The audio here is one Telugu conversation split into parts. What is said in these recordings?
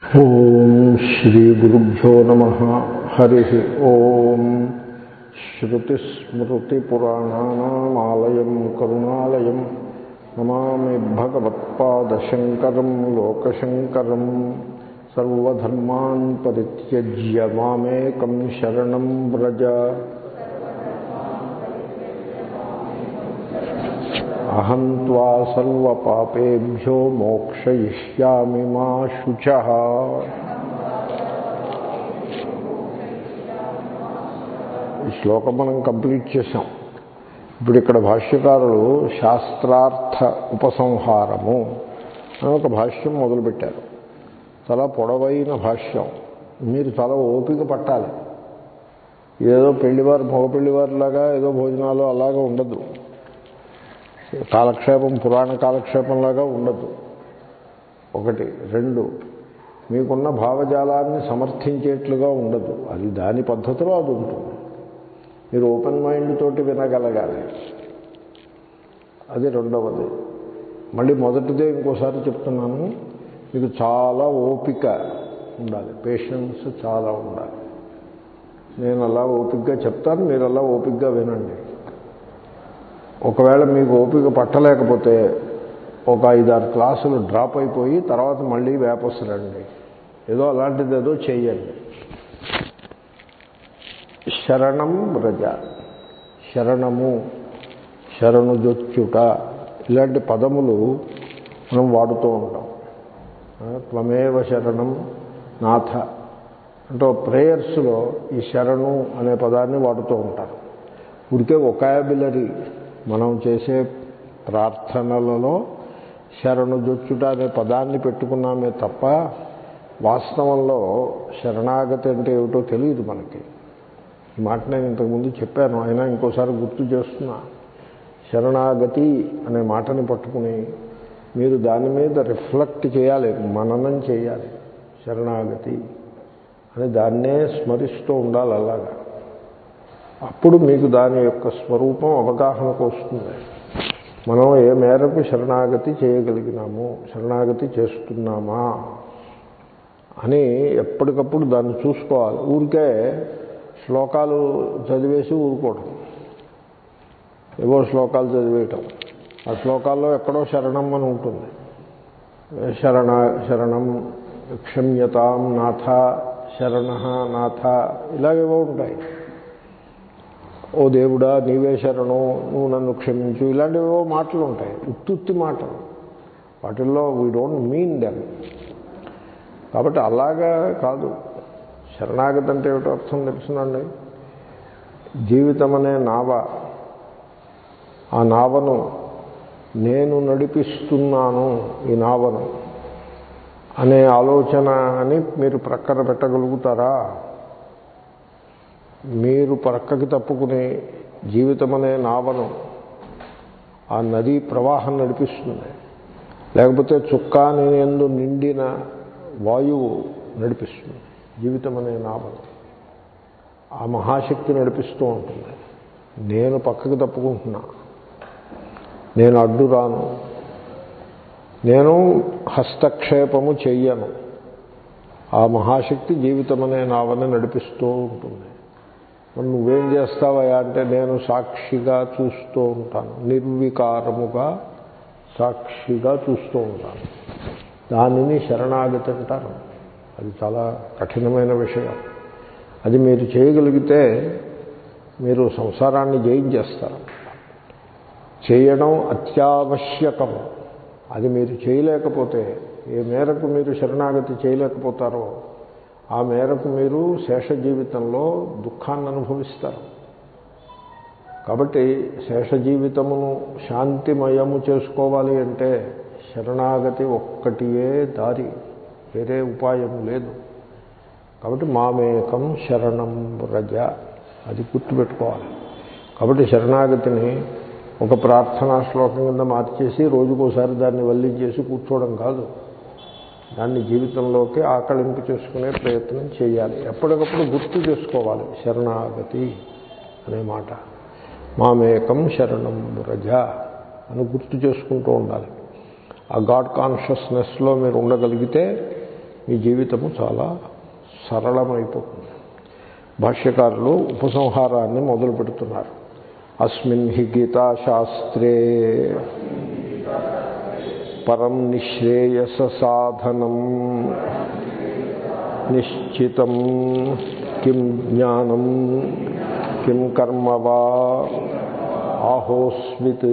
ఓం శ్రీ గురుభ్యో నమ హరి ఓం శ్రుతిస్మృతిపురాణానామాలయం కరుణాలయం నమామి భగవత్పాదశంకరం లోకశంకరం సర్వధర్మాన్ పరిత్యజ్య మామేకం శరణం వ్రజ అహం త్వా సర్వపాపేభ్యో మోక్షయిష్యామి మా శుచ ఈ శ్లోకం మనం కంప్లీట్ చేసాం ఇప్పుడు ఇక్కడ భాష్యకారులు శాస్త్రార్థ ఉపసంహారము అని ఒక భాష్యం మొదలుపెట్టారు చాలా పొడవైన భాష్యం మీరు చాలా ఓపిక పట్టాలి ఏదో పెళ్లివారు మగ పెళ్లివారిలాగా ఏదో భోజనాలు అలాగా ఉండదు కాలక్షేపం పురాణ కాలక్షేపంలాగా ఉండదు ఒకటి రెండు మీకున్న భావజాలాన్ని సమర్థించేట్లుగా ఉండదు అది దాని పద్ధతిలో అది ఉంటుంది మీరు ఓపెన్ మైండ్ తోటి వినగలగాలి అది రెండవది మళ్ళీ మొదటిదే ఇంకోసారి చెప్తున్నాను మీకు చాలా ఓపిక ఉండాలి పేషెన్స్ చాలా ఉండాలి నేను అలా ఓపికగా చెప్తాను మీరు అలా ఓపికగా వినండి ఒకవేళ మీకు ఓపిక పట్టలేకపోతే ఒక ఐదారు క్లాసులు డ్రాప్ అయిపోయి తర్వాత మళ్ళీ వేపస్ రండి ఏదో అలాంటిది ఏదో చేయండి శరణం వ్రజ శరణము శరణుజొచ్చుట ఇలాంటి పదములు మనం వాడుతూ ఉంటాం త్వమేవ శరణం నాథ అంటే ప్రేయర్స్లో ఈ శరణు అనే పదాన్ని వాడుతూ ఉంటారు ఉడికే ఒకాబులరీ మనం చేసే ప్రార్థనలలో శరణుజొచ్చుట అనే పదాన్ని పెట్టుకున్నామే తప్ప వాస్తవంలో శరణాగతి అంటే ఏమిటో తెలియదు మనకి ఈ మాట నేను ఇంతకుముందు చెప్పాను అయినా ఇంకోసారి గుర్తు చేస్తున్నా శరణాగతి అనే మాటని పట్టుకుని మీరు దాని మీద రిఫ్లెక్ట్ చేయాలి మననం చేయాలి శరణాగతి అని దాన్నే స్మరిస్తూ ఉండాలి అలాగా అప్పుడు మీకు దాని యొక్క స్వరూపం అవగాహనకు వస్తుంది మనం ఏ మేరకు శరణాగతి చేయగలిగినాము శరణాగతి చేస్తున్నామా అని ఎప్పటికప్పుడు దాన్ని చూసుకోవాలి ఊరికే శ్లోకాలు చదివేసి ఊరుకోవడం ఏవో శ్లోకాలు చదివేయటం ఆ శ్లోకాల్లో ఎక్కడో శరణం అని ఉంటుంది శరణ శరణం క్షమ్యతాం నాథ శరణ నాథ ఇలాగేవో ఉంటాయి ఓ దేవుడా నీవే శరణు నువ్వు నన్ను క్షమించు ఇలాంటివో మాటలు ఉంటాయి ఉత్తుత్తి మాటలు వాటిల్లో వీ డోంట్ మీన్ దెమ్ కాబట్టి అలాగా కాదు శరణాగతి అంటే ఏమిటో అర్థం తెలుసునండి జీవితం అనే నావ ఆ నావను నేను నడిపిస్తున్నాను ఈ నావను అనే ఆలోచన అని మీరు ప్రక్కన పెట్టగలుగుతారా మీరు ప్రక్కకి తప్పుకుని జీవితం అనే నావను ఆ నదీ ప్రవాహం నడిపిస్తుంది లేకపోతే చుక్కాని ఎందు నిండిన వాయువు నడిపిస్తుంది జీవితం అనే నావను ఆ మహాశక్తి నడిపిస్తూ ఉంటుంది నేను పక్కకి తప్పుకుంటున్నా నేను అడ్డు రాను నేను హస్తక్షేపము చెయ్యను ఆ మహాశక్తి జీవితం అనే నావని నడిపిస్తూ ఉంటుంది మరి నువ్వేం చేస్తావయ్యా అంటే నేను సాక్షిగా చూస్తూ ఉంటాను నిర్వికారముగా సాక్షిగా చూస్తూ ఉంటాను దానిని శరణాగతి అంటారు అది చాలా కఠినమైన విషయం అది మీరు చేయగలిగితే మీరు సంసారాన్ని జయించేస్తారు చేయడం అత్యావశ్యకం అది మీరు చేయలేకపోతే ఏ మేరకు మీరు శరణాగతి చేయలేకపోతారో ఆ మేరకు మీరు శేష జీవితంలో దుఃఖాన్ని అనుభవిస్తారు కాబట్టి శేష జీవితమును శాంతిమయము చేసుకోవాలి అంటే శరణాగతి ఒక్కటియే దారి వేరే ఉపాయం లేదు కాబట్టి మామేకం శరణం వ్రజ అది గుర్తుపెట్టుకోవాలి కాబట్టి శరణాగతిని ఒక ప్రార్థనా శ్లోకం కింద మార్చేసి రోజుకోసారి దాన్ని వల్లించేసి కూర్చోవడం కాదు దాన్ని జీవితంలోకి ఆకలింపు చేసుకునే ప్రయత్నం చేయాలి ఎప్పటికప్పుడు గుర్తు చేసుకోవాలి శరణాగతి అనే మాట మామేకం శరణం వ్రజ అని గుర్తు చేసుకుంటూ ఉండాలి ఆ గాడ్ కాన్షియస్నెస్లో మీరు ఉండగలిగితే మీ జీవితము చాలా సరళమైపోతుంది భాష్యకారులు ఉపసంహారాన్ని మొదలు పెడుతున్నారు అస్మిన్ హి గీతాశాస్త్రే పరం నిశ్రేయస సాధనం నిశ్చితం కిం జ్ఞానం కిం కర్మ వా ఆహోస్మిత్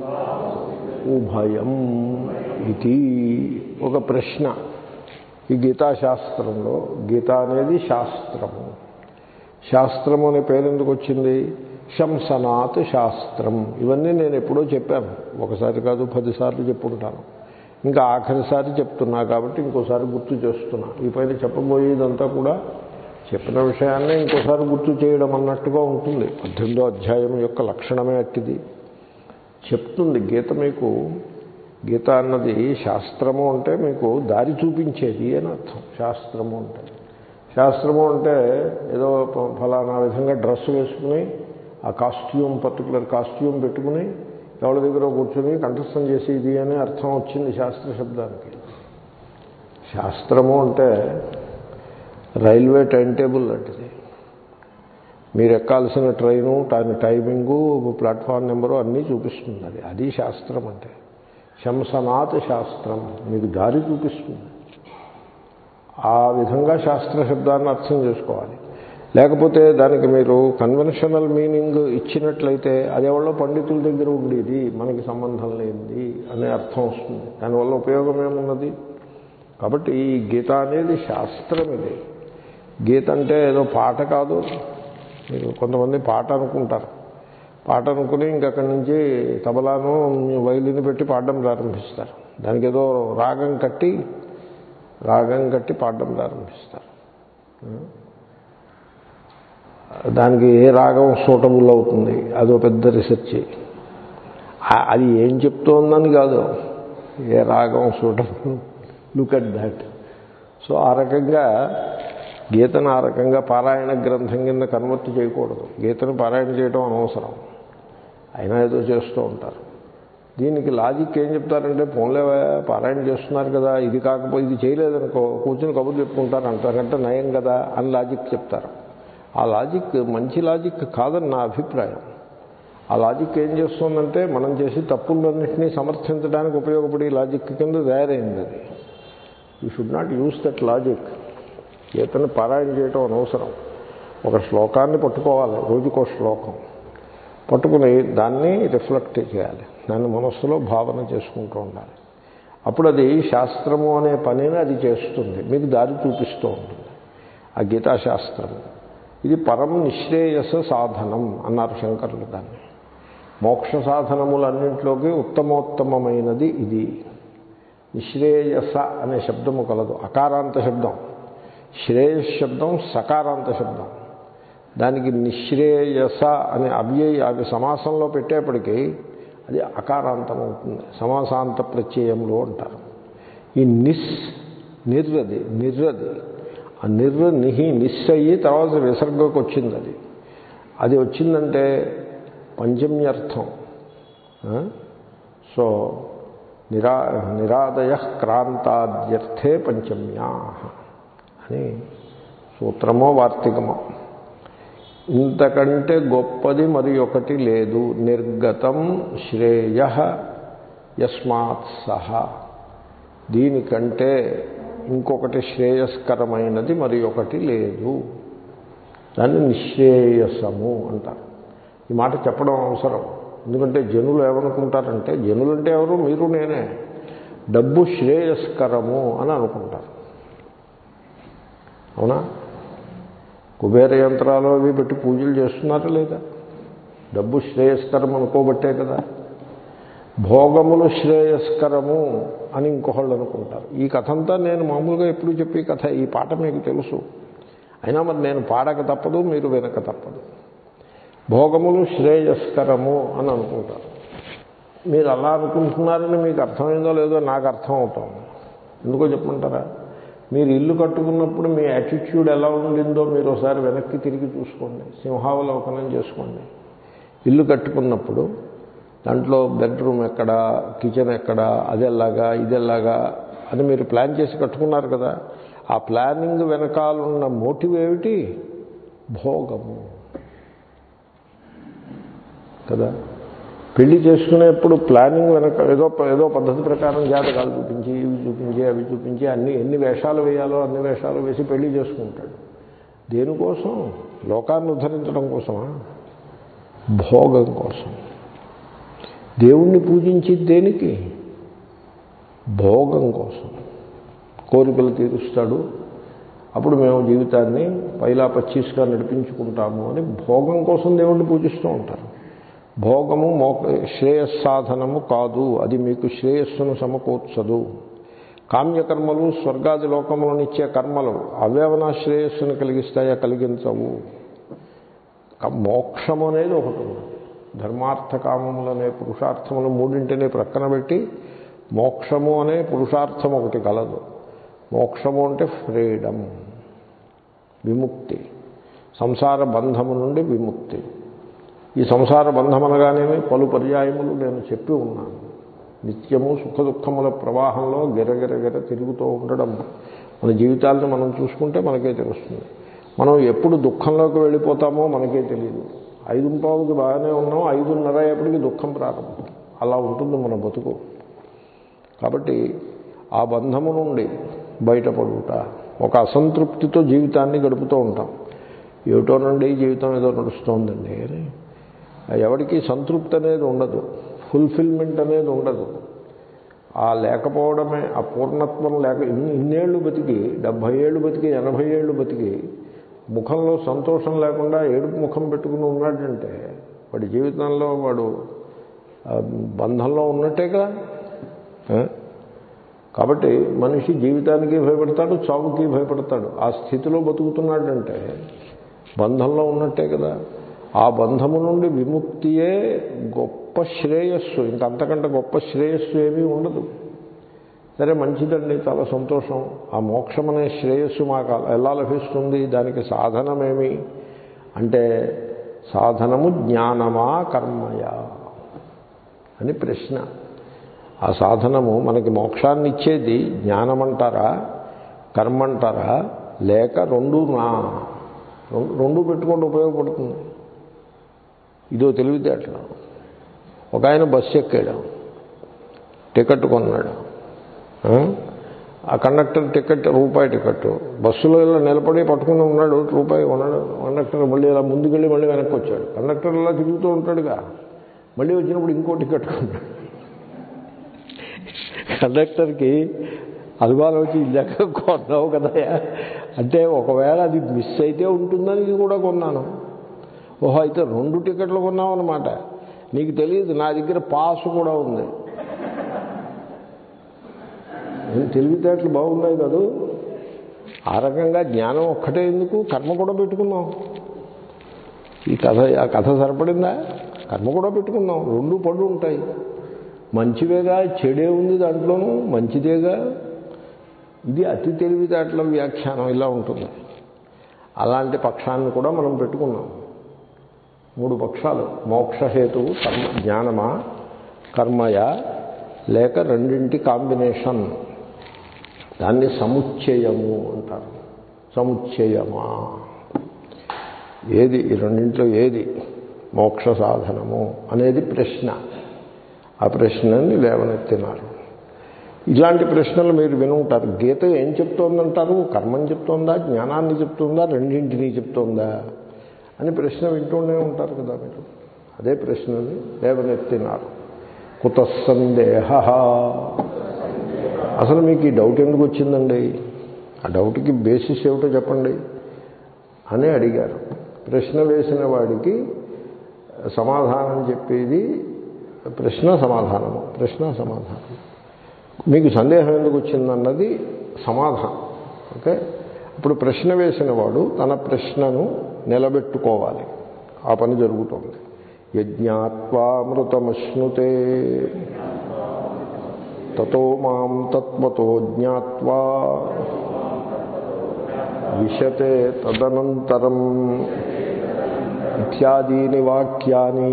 ఉభయం ఇది ఒక ప్రశ్న ఈ గీతాశాస్త్రంలో గీత అనేది శాస్త్రము శాస్త్రము అనే పేరు ఎందుకు వచ్చింది శంసనాత్ శాస్త్రం ఇవన్నీ నేను ఎప్పుడో చెప్పాను ఒకసారి కాదు పదిసార్లు చెప్పుంటాను ఇంకా ఆఖరిసారి చెప్తున్నా కాబట్టి ఇంకోసారి గుర్తు చేస్తున్నా ఈ పైన చెప్పబోయేదంతా కూడా చెప్పిన విషయాన్నే ఇంకోసారి గుర్తు చేయడం అన్నట్టుగా ఉంటుంది పద్దెనిమిదో అధ్యాయం యొక్క లక్షణమే అట్టిది చెప్తుంది గీత మీకు గీత అన్నది శాస్త్రము అంటే మీకు దారి చూపించేది అని అర్థం శాస్త్రము అంటే శాస్త్రము అంటే ఏదో ఫలానా విధంగా డ్రెస్ వేసుకుని ఆ కాస్ట్యూమ్ పర్టికులర్ కాస్ట్యూమ్ పెట్టుకుని ఎవరి దగ్గర కూర్చొని కంఠస్థం చేసేది అని అర్థం వచ్చింది శాస్త్ర శబ్దానికి శాస్త్రము అంటే రైల్వే టైం టేబుల్ లాంటిది మీరు ఎక్కాల్సిన ట్రైను దాని టైమింగు ప్లాట్ఫామ్ నెంబరు అన్నీ చూపిస్తుంది అది అది శాస్త్రం అంటే శంసనాథ్ శాస్త్రం మీకు దారి చూపిస్తుంది ఆ విధంగా శాస్త్ర శబ్దాన్ని అర్థం చేసుకోవాలి లేకపోతే దానికి మీరు కన్వెన్షనల్ మీనింగ్ ఇచ్చినట్లయితే అది ఎవరో పండితుల దగ్గర ఉండేది మనకి సంబంధం లేనిది అనే అర్థం వస్తుంది దానివల్ల ఉపయోగం ఏమున్నది కాబట్టి ఈ గీత అనేది శాస్త్రం ఇది గీత అంటే ఏదో పాట కాదు మీరు కొంతమంది పాట అనుకుంటారు పాట అనుకుని ఇంకక్కడి నుంచి తబలాను వైలిని పెట్టి పాడడం ప్రారంభిస్తారు దానికి ఏదో రాగం కట్టి రాగం కట్టి పాడడం ప్రారంభిస్తారు దానికి ఏ రాగం సూటబుల్ అవుతుంది అదో పెద్ద రీసెర్చ్ అది ఏం చెప్తోందని కాదు ఏ రాగం suitable look at that so ఆ రకంగా గీతను ఆ రకంగా పారాయణ గ్రంథం కింద కన్వర్ట్ చేయకూడదు గీతను పారాయణ చేయడం అనవసరం అయినా ఏదో చేస్తూ ఉంటారు దీనికి లాజిక్ ఏం చెప్తారంటే ఫోన్లే పారాయణ చేస్తున్నారు కదా ఇది కాకపోతే ఇది చేయలేదనుకో కూర్చుని కబుర్లు చెప్పుకుంటారు అంటారంటే నయం కదా అని లాజిక్ చెప్తారు ఆ లాజిక్ మంచి లాజిక్ కాదని నా అభిప్రాయం ఆ లాజిక్ ఏం చేస్తుందంటే మనం చేసి తప్పులన్నింటినీ సమర్థించడానికి ఉపయోగపడే లాజిక్ కింద తయారైంది అది you should not use that logic గీతను పారాయణ చేయటం అనవసరం ఒక శ్లోకాన్ని పట్టుకోవాలి రోజుకో శ్లోకం పట్టుకుని దాన్ని రిఫ్లెక్ట్ చేయాలి దాన్ని మనస్సులో భావన చేసుకుంటూ ఉండాలి అప్పుడు అది శాస్త్రము అనే పనిని అది చేస్తుంది మీకు దారి చూపిస్తూ ఉంటుంది ఆ గీతాశాస్త్రము ఇది పరం నిశ్రేయస సాధనం అన్నారు శంకరులు దాన్ని మోక్ష సాధనములన్నింటిలోకి ఉత్తమోత్తమైనది ఇది నిశ్రేయస అనే శబ్దము కలదు అకారాంత శబ్దం శ్రేయస్ శబ్దం సకారాంత శబ్దం దానికి నిశ్రేయస అనే అవ్యయ అవి సమాసంలో పెట్టేప్పటికీ అది అకారాంతం అవుతుంది సమాసాంత ప్రత్యయంలో అంటారు ఈ నిస్ నిర్రది నిర్రది ఆ నిర్ర నిహి నిస్ అయ్యి తర్వాత విసర్గకు వచ్చింది అది అది వచ్చిందంటే పంచమ్యర్థం సో నిరా నిరాదయ క్రాంతాద్యర్థే పంచమ్యా అని సూత్రమో వార్తికమో ఇంతకంటే గొప్పది మరి ఒకటి లేదు నిర్గతం శ్రేయ యస్మాత్ సహ దీనికంటే ఇంకొకటి శ్రేయస్కరమైనది మరి ఒకటి లేదు దాన్ని నిశ్రేయసము అంటారు ఈ మాట చెప్పడం అవసరం ఎందుకంటే జనులు ఏమనుకుంటారంటే జనులంటే ఎవరు మీరు నేనే డబ్బు శ్రేయస్కరము అని అనుకుంటారు అవునా కుబేర యంత్రాలు అవి పెట్టి పూజలు చేస్తున్నారా లేదా డబ్బు శ్రేయస్కరం అనుకోబట్టే కదా భోగములు శ్రేయస్కరము అని ఇంకొకళ్ళు అనుకుంటారు ఈ కథ అంతా నేను మామూలుగా ఎప్పుడు చెప్పే కథ ఈ పాట మీకు తెలుసు అయినా మరి నేను పాడక తప్పదు మీరు వినక తప్పదు భోగములు శ్రేయస్కరము అని అనుకుంటారు మీరు అలా అనుకుంటున్నారని మీకు అర్థమైందో లేదో నాకు అర్థం అవుతుంది ఎందుకో చెప్పమంటారా మీరు ఇల్లు కట్టుకున్నప్పుడు మీ యాటిట్యూడ్ ఎలా ఉండిందో మీరు ఒకసారి వెనక్కి తిరిగి చూసుకోండి సింహావలోకనం చేసుకోండి ఇల్లు కట్టుకున్నప్పుడు దాంట్లో బెడ్రూమ్ ఎక్కడ కిచెన్ ఎక్కడ అదెల్లాగా ఇదెల్లాగా అని మీరు ప్లాన్ చేసి కట్టుకున్నారు కదా ఆ ప్లానింగ్ వెనకాలన్న మోటివ్ ఏమిటి భోగము కదా పెళ్లి చేసుకునేప్పుడు ప్లానింగ్ వెనక ఏదో ఏదో పద్ధతి ప్రకారం జాతకాలు చూపించి ఇవి చూపించి అవి చూపించి అన్ని ఎన్ని వేషాలు వేయాలో అన్ని వేషాలు వేసి పెళ్లి చేసుకుంటాడు దేనికోసం లోకాన్ని ఉద్ధరించడం కోసమా భోగం కోసం దేవుణ్ణి పూజించి దేనికి భోగం కోసం కోరికలు తీరుస్తాడు అప్పుడు మేము జీవితాన్ని పైలా పచ్చీస్గా నడిపించుకుంటాము అని భోగం కోసం దేవుణ్ణి పూజిస్తూ ఉంటారు భోగము మోక శ్రేయస్సాధనము కాదు అది మీకు శ్రేయస్సును సమకూర్చదు కామ్యకర్మలు స్వర్గాది లోకములనిచ్చే కర్మలు అవేవనా శ్రేయస్సును కలిగిస్తాయా కలిగించవు మోక్షము అనేది ఒకటి ఉంది ధర్మార్థ కామములనే పురుషార్థములు మూడింటిని ప్రక్కన పెట్టి మోక్షము అనే పురుషార్థం ఒకటి కలదు మోక్షము అంటే ఫ్రీడమ్ విముక్తి సంసార బంధము నుండి విముక్తి ఈ సంసార బంధం అనగానేమి పలు పర్యాయములు నేను చెప్పి ఉన్నాను నిత్యము సుఖ దుఃఖముల ప్రవాహంలో గిరగిరగిర తిరుగుతూ ఉండడం మన జీవితాలను మనం చూసుకుంటే మనకే తెలుస్తుంది మనం ఎప్పుడు దుఃఖంలోకి వెళ్ళిపోతామో మనకే తెలియదు ఐదు పావుకి బాగానే ఉన్నాం ఐదున్నర అయ్యేప్పటికి దుఃఖం ప్రారంభం అలా ఉంటుంది మన బతుకు కాబట్టి ఆ బంధము నుండి బయటపడుట ఒక అసంతృప్తితో జీవితాన్ని గడుపుతూ ఉంటాం ఏమిటోనండి జీవితం ఏదో నడుస్తోందండి అని ఎవరికి సంతృప్తి అనేది ఉండదు ఫుల్ఫిల్మెంట్ అనేది ఉండదు ఆ లేకపోవడమే ఆ పూర్ణత్వం లేక ఇన్ని ఇన్నేళ్ళు బతికి డెబ్భై ఏళ్ళు బతికి ఎనభై ఏళ్ళు బతికి ముఖంలో సంతోషం లేకుండా ఏడుపు ముఖం పెట్టుకుని ఉన్నాడంటే వాడి జీవితంలో వాడు బంధంలో ఉన్నట్టే కదా కాబట్టి మనిషి జీవితానికి భయపడతాడు చావుకి భయపడతాడు ఆ స్థితిలో బతుకుతున్నాడంటే బంధంలో ఉన్నట్టే కదా ఆ బంధము నుండి విముక్తియే గొప్ప శ్రేయస్సు ఇంకంతకంటే గొప్ప శ్రేయస్సు ఏమీ ఉండదు సరే మంచిదండి చాలా సంతోషం ఆ మోక్షం అనే శ్రేయస్సు మాకు ఎలా లభిస్తుంది దానికి సాధనమేమి అంటే సాధనము జ్ఞానమా కర్మయా అని ప్రశ్న ఆ సాధనము మనకి మోక్షాన్ని ఇచ్చేది జ్ఞానమంటారా కర్మంటారా లేక రెండు నా రెండు పెట్టుకుంటూ ఉపయోగపడుతుంది ఇదో తెలివితేటలు ఒక ఆయన బస్సు ఎక్కాడు టికెట్ కొన్నాడు ఆ కండక్టర్ టికెట్ రూపాయి టికెట్ బస్సులో ఇలా నిలబడి పట్టుకుని ఉన్నాడు రూపాయి కొన్నాడు కండక్టర్ మళ్ళీ ఇలా ముందుకెళ్ళి మళ్ళీ వెనక్కి వచ్చాడు కండక్టర్ ఇలా తిరుగుతూ ఉంటాడుగా మళ్ళీ వచ్చినప్పుడు ఇంకో టికెట్ కొన్నాడు కండక్టర్కి అనుమానం వచ్చి ఇందాక కొన్నావు కదా అంటే ఒకవేళ అది మిస్ అయితే ఉంటుందని ఇది కూడా కొన్నాను ఓహో అయితే రెండు టికెట్లు కొన్నావు అనమాట నీకు తెలియదు నా దగ్గర పాసు కూడా ఉంది నేను తెలివితేటలు బాగున్నాయి కదూ ఆ రకంగా జ్ఞానం ఒక్కటే ఎందుకు కర్మ కూడా పెట్టుకున్నాం ఈ కథ ఆ కథ సరిపడిందా కర్మ కూడా పెట్టుకున్నాం రెండు పళ్ళు ఉంటాయి మంచివేగా చెడే ఉంది దాంట్లోనూ మంచిదేగా ఇది అతి తెలివితేటల వ్యాఖ్యానం ఇలా ఉంటుంది అలాంటి పక్షాన్ని కూడా మనం పెట్టుకున్నాం మూడు పక్షాలు మోక్షహేతువు కర్మ జ్ఞానమా కర్మయ లేక రెండింటి కాంబినేషన్ దాన్ని సముచ్చయము అంటారు సముచ్చయమా ఏది ఈ రెండింటిలో ఏది మోక్ష సాధనము అనేది ప్రశ్న ఆ ప్రశ్నని లేవనెత్తినారు ఇలాంటి ప్రశ్నలు మీరు వినుంటారు గీత ఏం చెప్తోందంటారు కర్మని చెప్తోందా జ్ఞానాన్ని చెప్తుందా రెండింటినీ చెప్తోందా అని ప్రశ్న వింటూనే ఉంటారు కదా మీరు అదే ప్రశ్నని లేవనెత్తినారు కుత సందేహ అసలు మీకు ఈ డౌట్ ఎందుకు వచ్చిందండి ఆ డౌట్కి బేసిస్ ఏమిటో చెప్పండి అని అడిగారు ప్రశ్న వేసిన వాడికి సమాధానం చెప్పేది ప్రశ్న సమాధానము ప్రశ్న సమాధానం మీకు సందేహం ఎందుకు వచ్చిందన్నది సమాధానం ఓకే ఇప్పుడు ప్రశ్న వేసిన వాడు తన ప్రశ్నను నిలబెట్టుకోవాలి ఆ పని జరుగుతోంది యజ్ఞాత్వామృతమశ్నుతే తతో మాం తత్వతో జ్ఞాత్వా విశతే తదనంతరం ఇత్యాదీని వాక్యాన్ని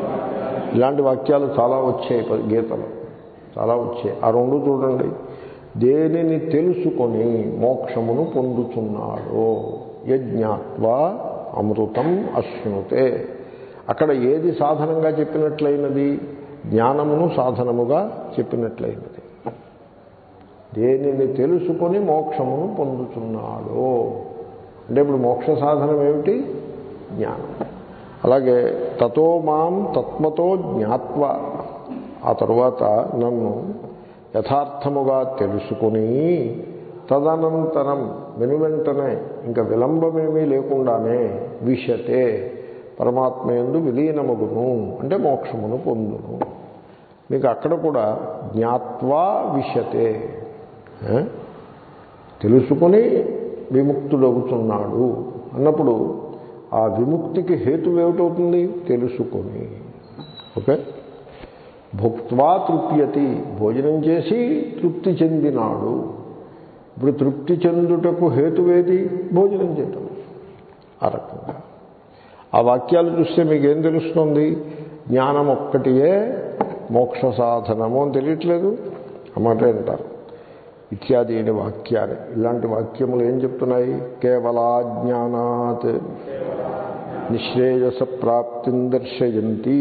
ఇలాంటి వాక్యాలు చాలా వచ్చాయి గీతలు చాలా వచ్చాయి ఆ రెండు చూడండి దేనిని తెలుసుకొని మోక్షమును పొందుతున్నాడో యజ్ఞాత్వా అమృతం అశ్నుతే అక్కడ ఏది సాధనంగా చెప్పినట్లయినది జ్ఞానమును సాధనముగా చెప్పినట్లయినది దేనిని తెలుసుకొని మోక్షమును పొందుతున్నాడో అంటే ఇప్పుడు మోక్ష సాధనం ఏమిటి జ్ఞానం అలాగే తతో మాం తత్మతో జ్ఞాత్వ ఆ తరువాత నన్ను యథార్థముగా తెలుసుకుని తదనంతరం వెనువెంటనే ఇంకా విలంబమేమీ లేకుండానే విషతే పరమాత్మ ఎందు విలీనమగును అంటే మోక్షమును పొందును మీకు అక్కడ కూడా జ్ఞాత్వా విషతే ఏ? తెలుసుకుని విముక్తుడవుతున్నాడు అన్నప్పుడు ఆ విముక్తికి హేతు ఏమిటవుతుంది తెలుసుకొని ఓకే భుక్వా తృప్యతి భోజనం చేసి తృప్తి చెందినాడు ఇప్పుడు తృప్తి చెందుటకు హేతువేది భోజనం చేయటం ఆ రకంగా ఆ వాక్యాలు చూస్తే మీకేం తెలుస్తుంది జ్ఞానం ఒక్కటియే మోక్ష సాధనము అని తెలియట్లేదు అన్నమాట అంటారు ఇత్యాది అయిన వాక్యాలు ఇలాంటి వాక్యములు ఏం చెప్తున్నాయి కేవలా జ్ఞానాత్ నిశ్రేయస ప్రాప్తిని దర్శయంతి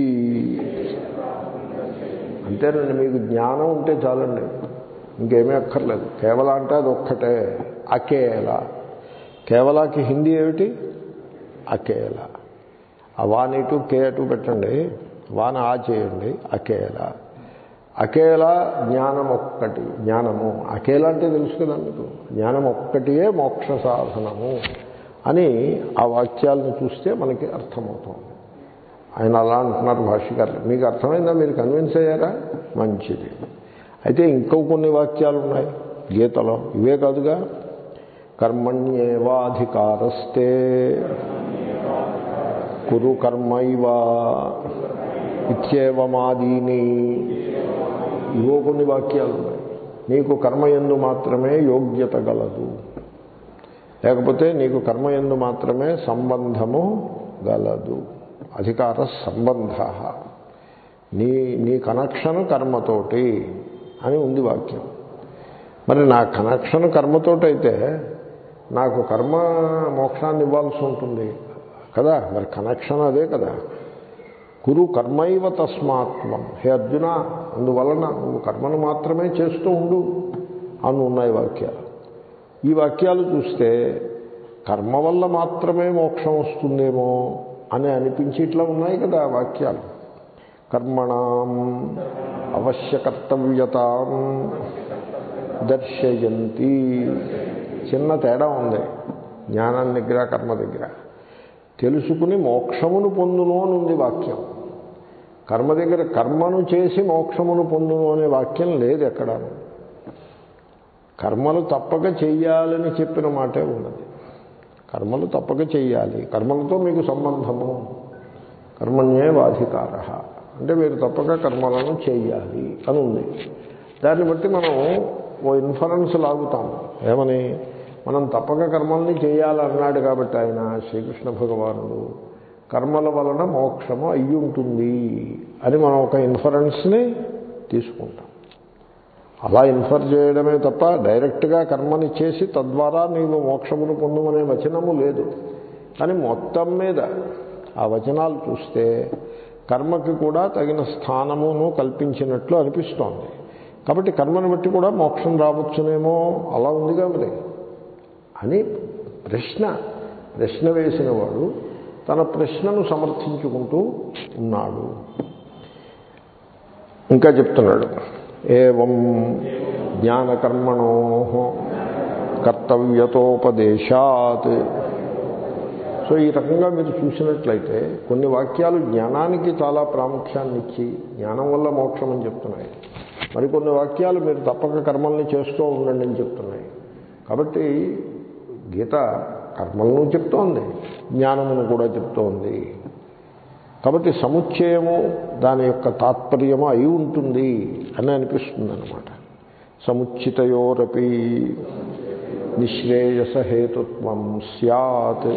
అంతేనండి మీకు జ్ఞానం ఉంటే చాలండి ఇంకేమీ అక్కర్లేదు కేవల అంటే అది ఒక్కటే అకేల కేవలాకి హిందీ ఏమిటి అకేల ఆ వాన్ ఇటు కే అటు పెట్టండి వాన ఆ చేయండి అకేల అకేల జ్ఞానం ఒక్కటి జ్ఞానము అకేల అంటే తెలుసు కదా మీకు జ్ఞానం ఒక్కటియే మోక్ష సాధనము అని ఆ వాక్యాలను చూస్తే మనకి అర్థమవుతుంది ఆయన అలా అంటున్నారు భాష్యకారులు మీకు అర్థమైందా మీరు కన్విన్స్ అయ్యారా మంచిది అయితే ఇంకో కొన్ని వాక్యాలు ఉన్నాయి గీతలో ఇవే కాదుగా కర్మణ్యేవాధికారస్తే కురు కర్మైవ ఇత్యేవమాదీని ఇవో కొన్ని వాక్యాలు ఉన్నాయి నీకు కర్మయందు మాత్రమే యోగ్యత గలదు లేకపోతే నీకు కర్మయందు మాత్రమే సంబంధము గలదు అధికార సంబంధ నీ నీ కనెక్షన్ కర్మతోటి అని ఉంది వాక్యం మరి నా కనెక్షన్ కర్మతోటైతే నాకు కర్మ మోక్షాన్ని ఇవ్వాల్సి ఉంటుంది కదా మరి కనెక్షన్ అదే కదా కురు కర్మైవ తస్మాత్వం హే అర్జున అందువలన నువ్వు కర్మను మాత్రమే చేస్తూ ఉండు అని ఉన్నాయి వాక్యాలు ఈ వాక్యాలు చూస్తే కర్మ వల్ల మాత్రమే మోక్షం వస్తుందేమో అని అనిపించి ఇట్లా ఉన్నాయి కదా ఆ వాక్యాలు కర్మణం అవశ్య కర్తవ్యతాం దర్శయంతి చిన్న తేడా ఉంది జ్ఞానం దగ్గర కర్మ దగ్గర తెలుసుకుని మోక్షమును పొందును అని ఉంది వాక్యం కర్మ దగ్గర కర్మను చేసి మోక్షమును పొందును అనే వాక్యం లేదు ఎక్కడ కర్మలు తప్పక చెయ్యాలని చెప్పిన మాటే ఉన్నది కర్మలు తప్పక చెయ్యాలి కర్మలతో మీకు సంబంధము కర్మణ్యే వాధికార అంటే మీరు తప్పక కర్మలను చేయాలి అని ఉంది దాన్ని బట్టి మనం ఓ ఇన్ఫరెన్స్ లాగుతాం ఏమని మనం తప్పక కర్మల్ని చేయాలన్నాడు కాబట్టి ఆయన శ్రీకృష్ణ భగవానుడు కర్మల వలన మోక్షము అయ్యి ఉంటుంది అని మనం ఒక ఇన్ఫరెన్స్ని తీసుకుంటాం అలా ఇన్ఫర్ చేయడమే తప్ప డైరెక్ట్గా కర్మని చేసి తద్వారా నీవు మోక్షమును పొందుమనే వచనము లేదు కానీ మొత్తం మీద ఆ వచనాలు చూస్తే కర్మకి కూడా తగిన స్థానమును కల్పించినట్లు అనిపిస్తోంది కాబట్టి కర్మను బట్టి కూడా మోక్షం రావచ్చునేమో అలా ఉందిగా మరి అని ప్రశ్న ప్రశ్న వేసిన వాడు తన ప్రశ్నను సమర్థించుకుంటూ ఉన్నాడు ఇంకా చెప్తున్నాడు ఏం జ్ఞానకర్మణో కర్తవ్యతోపదేశాత్ సో ఈ రకంగా మీరు చూసినట్లయితే కొన్ని వాక్యాలు జ్ఞానానికి చాలా ప్రాముఖ్యాన్ని ఇచ్చి జ్ఞానం వల్ల మోక్షం అని చెప్తున్నాయి మరికొన్ని వాక్యాలు మీరు తప్పక కర్మల్ని చేస్తూ ఉండండి అని చెప్తున్నాయి కాబట్టి గీత కర్మలను చెప్తోంది జ్ఞానమును కూడా చెప్తోంది కాబట్టి సముచ్చయము దాని యొక్క తాత్పర్యము అయి ఉంటుంది అని అనిపిస్తుంది అనమాట సముచితయోరపి నిశ్రేయసహేతుత్వం సత్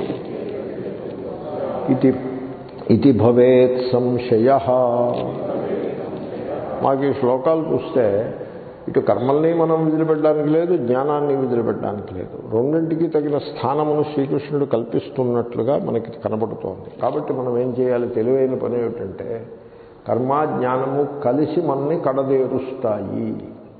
ఇది ఇది భవేత్ సంశయ మాకు ఈ శ్లోకాలు చూస్తే ఇటు కర్మల్ని మనం వదిలిపెట్టడానికి లేదు జ్ఞానాన్ని వదిలిపెట్టడానికి లేదు రెండింటికి తగిన స్థానమును శ్రీకృష్ణుడు కల్పిస్తున్నట్లుగా మనకి కనబడుతోంది కాబట్టి మనం ఏం చేయాలి తెలివైన పని ఏమిటంటే కర్మ జ్ఞానము కలిసి మనని కడదేరుస్తాయి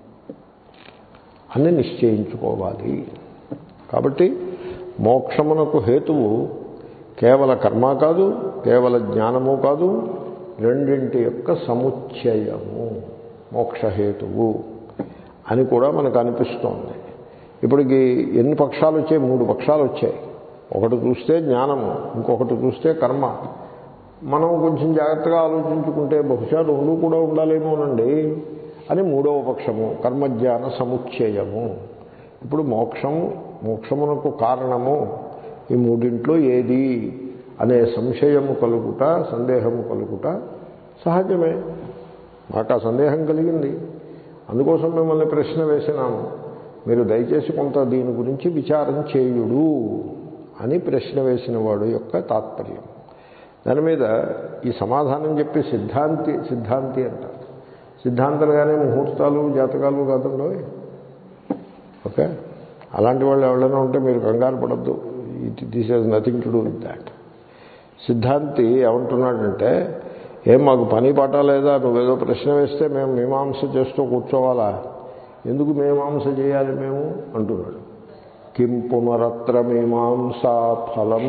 అని నిశ్చయించుకోవాలి కాబట్టి మోక్షమునకు హేతువు కేవల కర్మ కాదు కేవల జ్ఞానము కాదు రెండింటి యొక్క సముచ్చయము మోక్షహేతువు అని కూడా మనకు అనిపిస్తోంది ఇప్పటికి ఎన్ని పక్షాలు వచ్చాయి మూడు పక్షాలు వచ్చాయి ఒకటి చూస్తే జ్ఞానము ఇంకొకటి చూస్తే కర్మ మనం కొంచెం జాగ్రత్తగా ఆలోచించుకుంటే బహుశా రెండు కూడా ఉండాలేమోనండి అని మూడవ పక్షము కర్మజ్ఞాన సముచ్చయము ఇప్పుడు మోక్షము మోక్షమునకు కారణము ఈ మూడింట్లో ఏది అనే సంశయము కలుగుట సందేహము కలుగుట సహజమే మాకు ఆ సందేహం కలిగింది అందుకోసం మిమ్మల్ని ప్రశ్న వేసినాము మీరు దయచేసి కొంత దీని గురించి విచారం చేయుడు అని ప్రశ్న వేసిన వాడు యొక్క తాత్పర్యం దాని మీద ఈ సమాధానం చెప్పి సిద్ధాంతి సిద్ధాంతి అంటారు సిద్ధాంతాలుగానే ముహూర్తాలు జాతకాలు కాదండో ఓకే అలాంటి వాళ్ళు ఎవరైనా ఉంటే మీరు కంగారు పడద్దు this has nothing to do with that సిద్ధాంతి ఏమంటున్నాడంటే ఏం మాకు పని పాట లేదా నువ్వేదో ప్రశ్న వేస్తే మేము మీమాంస చేస్తూ కూర్చోవాలా ఎందుకు మీమాంస చేయాలి మేము అంటున్నాడు కిం పునరత్ర మీమాంసా ఫలం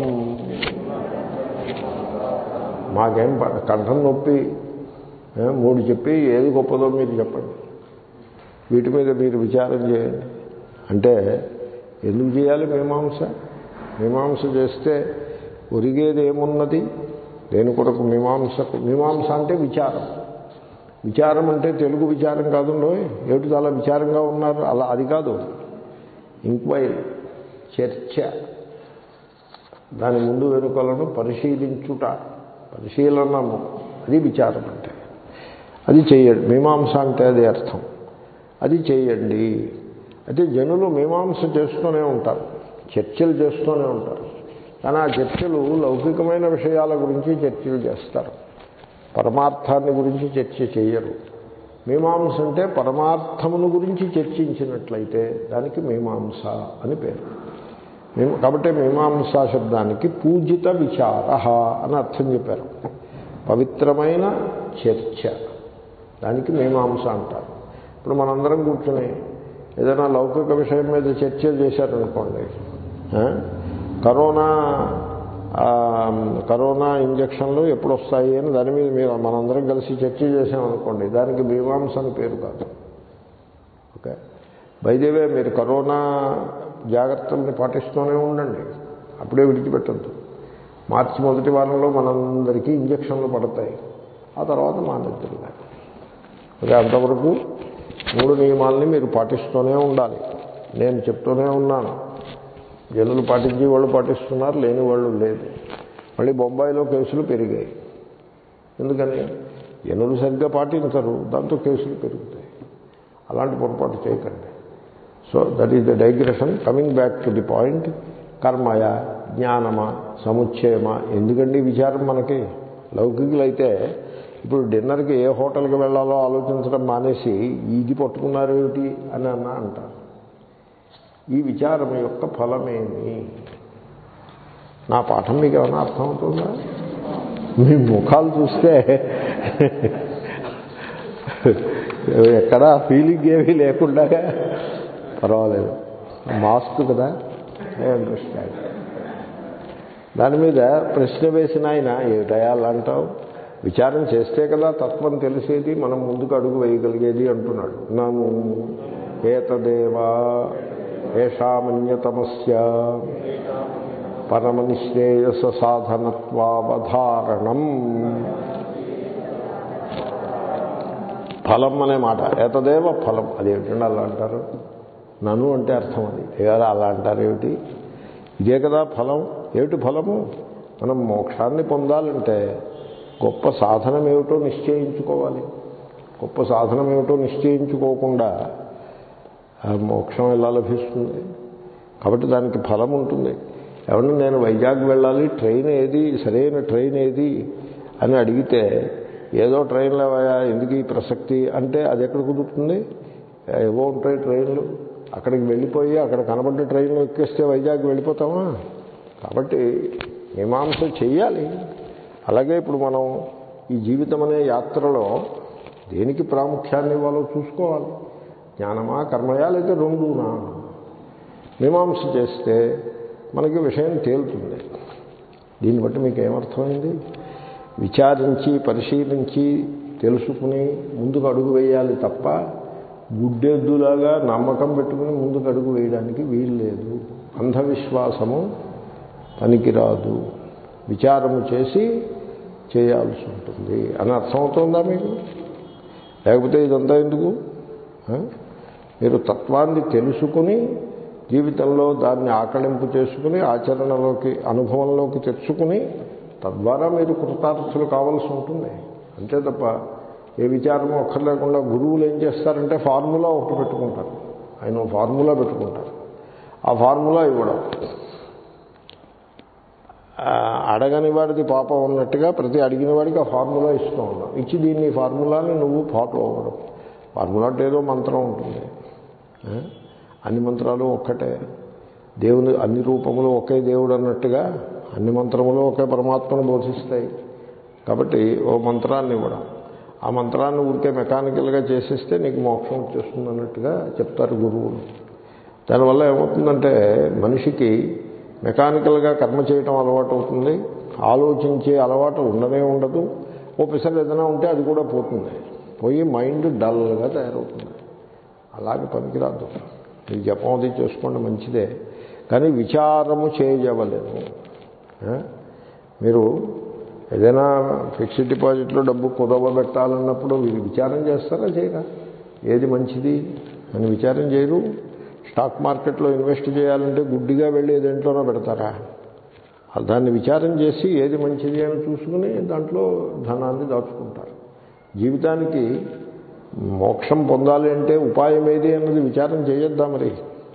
మాకేం ప- కంఠం నొప్పి ఏ, మూడు చెప్పి ఏది గొప్పదో మీరు చెప్పండి వీటి మీద మీరు విచారం చేయండి అంటే ఎందుకు చేయాలి మీమాంస మీమాంస చేస్తే ఒరిగేది ఏమున్నది దేని కొరకు మీమాంసకు మీమాంస అంటే విచారం విచారం అంటే తెలుగు విచారం కాదుండో ఏమిటి చాలా విచారంగా ఉన్నారు అలా అది కాదు ఇంక్వైరీ చర్చ దాని ముందు వెనుకలను పరిశీలించుట పరిశీలనము అది విచారం అంటే అది చేయండి మీమాంస అంటే అది అర్థం అది చేయండి అయితే జనులు మీమాంస చేస్తూనే ఉంటారు చర్చలు చేస్తూనే ఉంటారు కానీ ఆ చర్చలు లౌకికమైన విషయాల గురించి చర్చలు చేస్తారు పరమార్థాన్ని గురించి చర్చ చేయరు మీమాంస అంటే పరమార్థమును గురించి చర్చించినట్లయితే దానికి మీమాంస అని పేరు మేము కాబట్టి మీమాంసా శబ్దానికి పూజిత విచార అని అర్థం చెప్పారు పవిత్రమైన చర్చ దానికి మీమాంస అంటారు ఇప్పుడు మనందరం కూర్చుని ఏదైనా లౌకిక విషయం మీద చర్చ చేశారనుకోండి ఆ? కరోనా ఆ, కరోనా ఇంజక్షన్లు ఎప్పుడు వస్తాయి అని దాని మీద మీరు మనందరం కలిసి చర్చ చేసామనుకోండి దానికి మీమాంస అని పేరు కాదు ఓకే బైదేవే మీరు కరోనా జాగ్రత్తల్ని పాటిస్తూనే ఉండండి అప్పుడే విడిచిపెట్టద్దు మార్చి మొదటి వారంలో మనందరికీ ఇంజక్షన్లు పడతాయి ఆ తర్వాత మానేద్దరు ఓకే అంతవరకు మూడు నియమాలని మీరు పాటిస్తూనే ఉండాలి నేను చెప్తూనే ఉన్నాను జనులు పాటించి వాళ్ళు పాటిస్తున్నారు లేని వాళ్ళు లేదు మళ్ళీ బొంబాయిలో కేసులు పెరిగాయి ఎందుకని జనులు సరిగ్గా పాటించరు దాంతో కేసులు పెరుగుతాయి అలాంటి పొరపాటు చేయకండి so that is the digression coming back to the point కర్మయ జ్ఞానమా సముచ్చయమా ఎందుకండి విచారం మనకి లౌకికులైతే ఇప్పుడు డిన్నర్కి ఏ హోటల్కి వెళ్ళాలో ఆలోచించడం మానేసి ఇది పట్టుకున్నారేమిటి అని అన్న అంటారు ఈ విచారం యొక్క ఫలమేమి నా పాఠం మీకు ఏమైనా అర్థమవుతుందా మీ ముఖాలు చూస్తే ఎక్కడా ఫీలింగ్ ఏమీ లేకుండా పర్వాలేదు మాస్క్ కదా ఐ అండర్స్టాండ్ దాని మీద ప్రశ్న వేసిన ఆయన ఏమిటయా అంటావు విచారం చేస్తే కదా తత్వం తెలిసేది మనం ముందుకు అడుగు వేయగలిగేది అంటున్నాడు నన్ను ఏతదేవా ఏషామన్యతమస్య పరమనిశ్రేయస సాధనత్వావధారణం ఫలం అనే మాట ఏతదేవ ఫలం అదేమిటండి అలా అంటారు నన్ను అంటే అర్థం అది కదా అలా అంటారు ఏమిటి ఇదే కదా ఫలం ఏమిటి ఫలము మనం మోక్షాన్ని పొందాలంటే గొప్ప సాధనం ఏమిటో నిశ్చయించుకోవాలి గొప్ప సాధనం ఏమిటో నిశ్చయించుకోకుండా ఆ మోక్షం ఎలా లభిస్తుంది కాబట్టి దానికి ఫలం ఉంటుంది ఏమన్నా నేను వైజాగ్ వెళ్ళాలి ట్రైన్ ఏది సరైన ట్రైన్ ఏది అని అడిగితే ఏదో ట్రైన్ లేవయా ఎందుకు ఈ ప్రసక్తి అంటే అది ఎక్కడ కుదురుతుంది ఏవో ఉంటాయి ట్రైన్లు అక్కడికి వెళ్ళిపోయి అక్కడ కనబడ్డ ట్రైన్లు ఎక్కేస్తే వైజాగ్ వెళ్ళిపోతామా కాబట్టి మీమాంస చెయ్యాలి అలాగే ఇప్పుడు మనం ఈ జీవితం అనే యాత్రలో దేనికి ప్రాముఖ్యాన్ని ఇవ్వాలో చూసుకోవాలి జ్ఞానమా కర్మయా లేదా రెండునా మీమాంస చేస్తే మనకి విషయం తేలుతుంది దీన్ని బట్టి మీకు ఏమర్థమైంది విచారించి పరిశీలించి తెలుసుకుని ముందుకు అడుగు వేయాలి తప్ప గుడ్డెద్దులాగా నమ్మకం పెట్టుకుని ముందుకు అడుగు వేయడానికి వీలు లేదు అంధవిశ్వాసము పనికిరాదు విచారము చేసి చేయాల్సి ఉంటుంది అని అర్థమవుతుందా మీకు లేకపోతే ఇదంతా ఎందుకు ఆ? మీరు తత్వాన్ని తెలుసుకుని జీవితంలో దాన్ని ఆకళింపు చేసుకుని ఆచరణలోకి అనుభవంలోకి తెచ్చుకుని తద్వారా మీరు కృతార్థులు కావాల్సి ఉంటుంది అంతే తప్ప ఏ విచారము ఒక్కర్లేకుండా గురువులు ఏం చేస్తారంటే ఫార్ములా ఒకటి పెట్టుకుంటారు ఆయన ఫార్ములా పెట్టుకుంటారు ఆ ఫార్ములా ఇవ్వడం ఆ, అడగని వాడికి పాపం ఉన్నట్టుగా ప్రతి అడిగిన వాడికి ఆ ఫార్ములా ఇస్తూ ఉన్నాం ఇచ్చి దీన్ని ఈ ఫార్ములాని నువ్వు ఫాలో అవ్వడం ఫార్ములా అంటే ఏదో మంత్రం ఉంటుంది ఆ? అన్ని మంత్రాలు ఒక్కటే దేవుని అన్ని రూపములు ఒకే దేవుడు అన్నట్టుగా అన్ని మంత్రములు ఒకే పరమాత్మను బోధిస్తాయి కాబట్టి ఓ మంత్రాన్ని ఇవ్వడం ఆ మంత్రాన్ని ఊరికే మెకానికల్గా చేసేస్తే నీకు మోక్షం వచ్చేస్తుంది అన్నట్టుగా చెప్తారు గురువులు దానివల్ల ఏమవుతుందంటే మనిషికి మెకానికల్గా కర్మ చేయటం అలవాటు అవుతుంది ఆలోచించే అలవాటు ఉండనే ఉండదు ఓ పిసలు ఏదైనా ఉంటే అది కూడా పోతుంది పోయి మైండ్ డల్గా తయారవుతుంది అలాగే పనికిరాదు మీరు జపం అది చేసుకోండి మంచిదే కానీ విచారము చేయవలేదు ఆ? మీరు ఏదైనా ఫిక్స్డ్ డిపాజిట్లో డబ్బు కుదవబెట్టాలన్నప్పుడు మీరు విచారం చేస్తారా చేయరా ఏది మంచిది అని విచారం చేయరు స్టాక్ మార్కెట్లో ఇన్వెస్ట్ చేయాలంటే గుడ్డిగా వెళ్ళి దేంట్లోనో పెడతారా దాన్ని విచారం చేసి ఏది మంచిది అని చూసుకుని దాంట్లో ధనాన్ని దాచుకుంటారు జీవితానికి మోక్షం పొందాలి అంటే ఉపాయం ఏది అన్నది విచారం చేయొద్దా మరి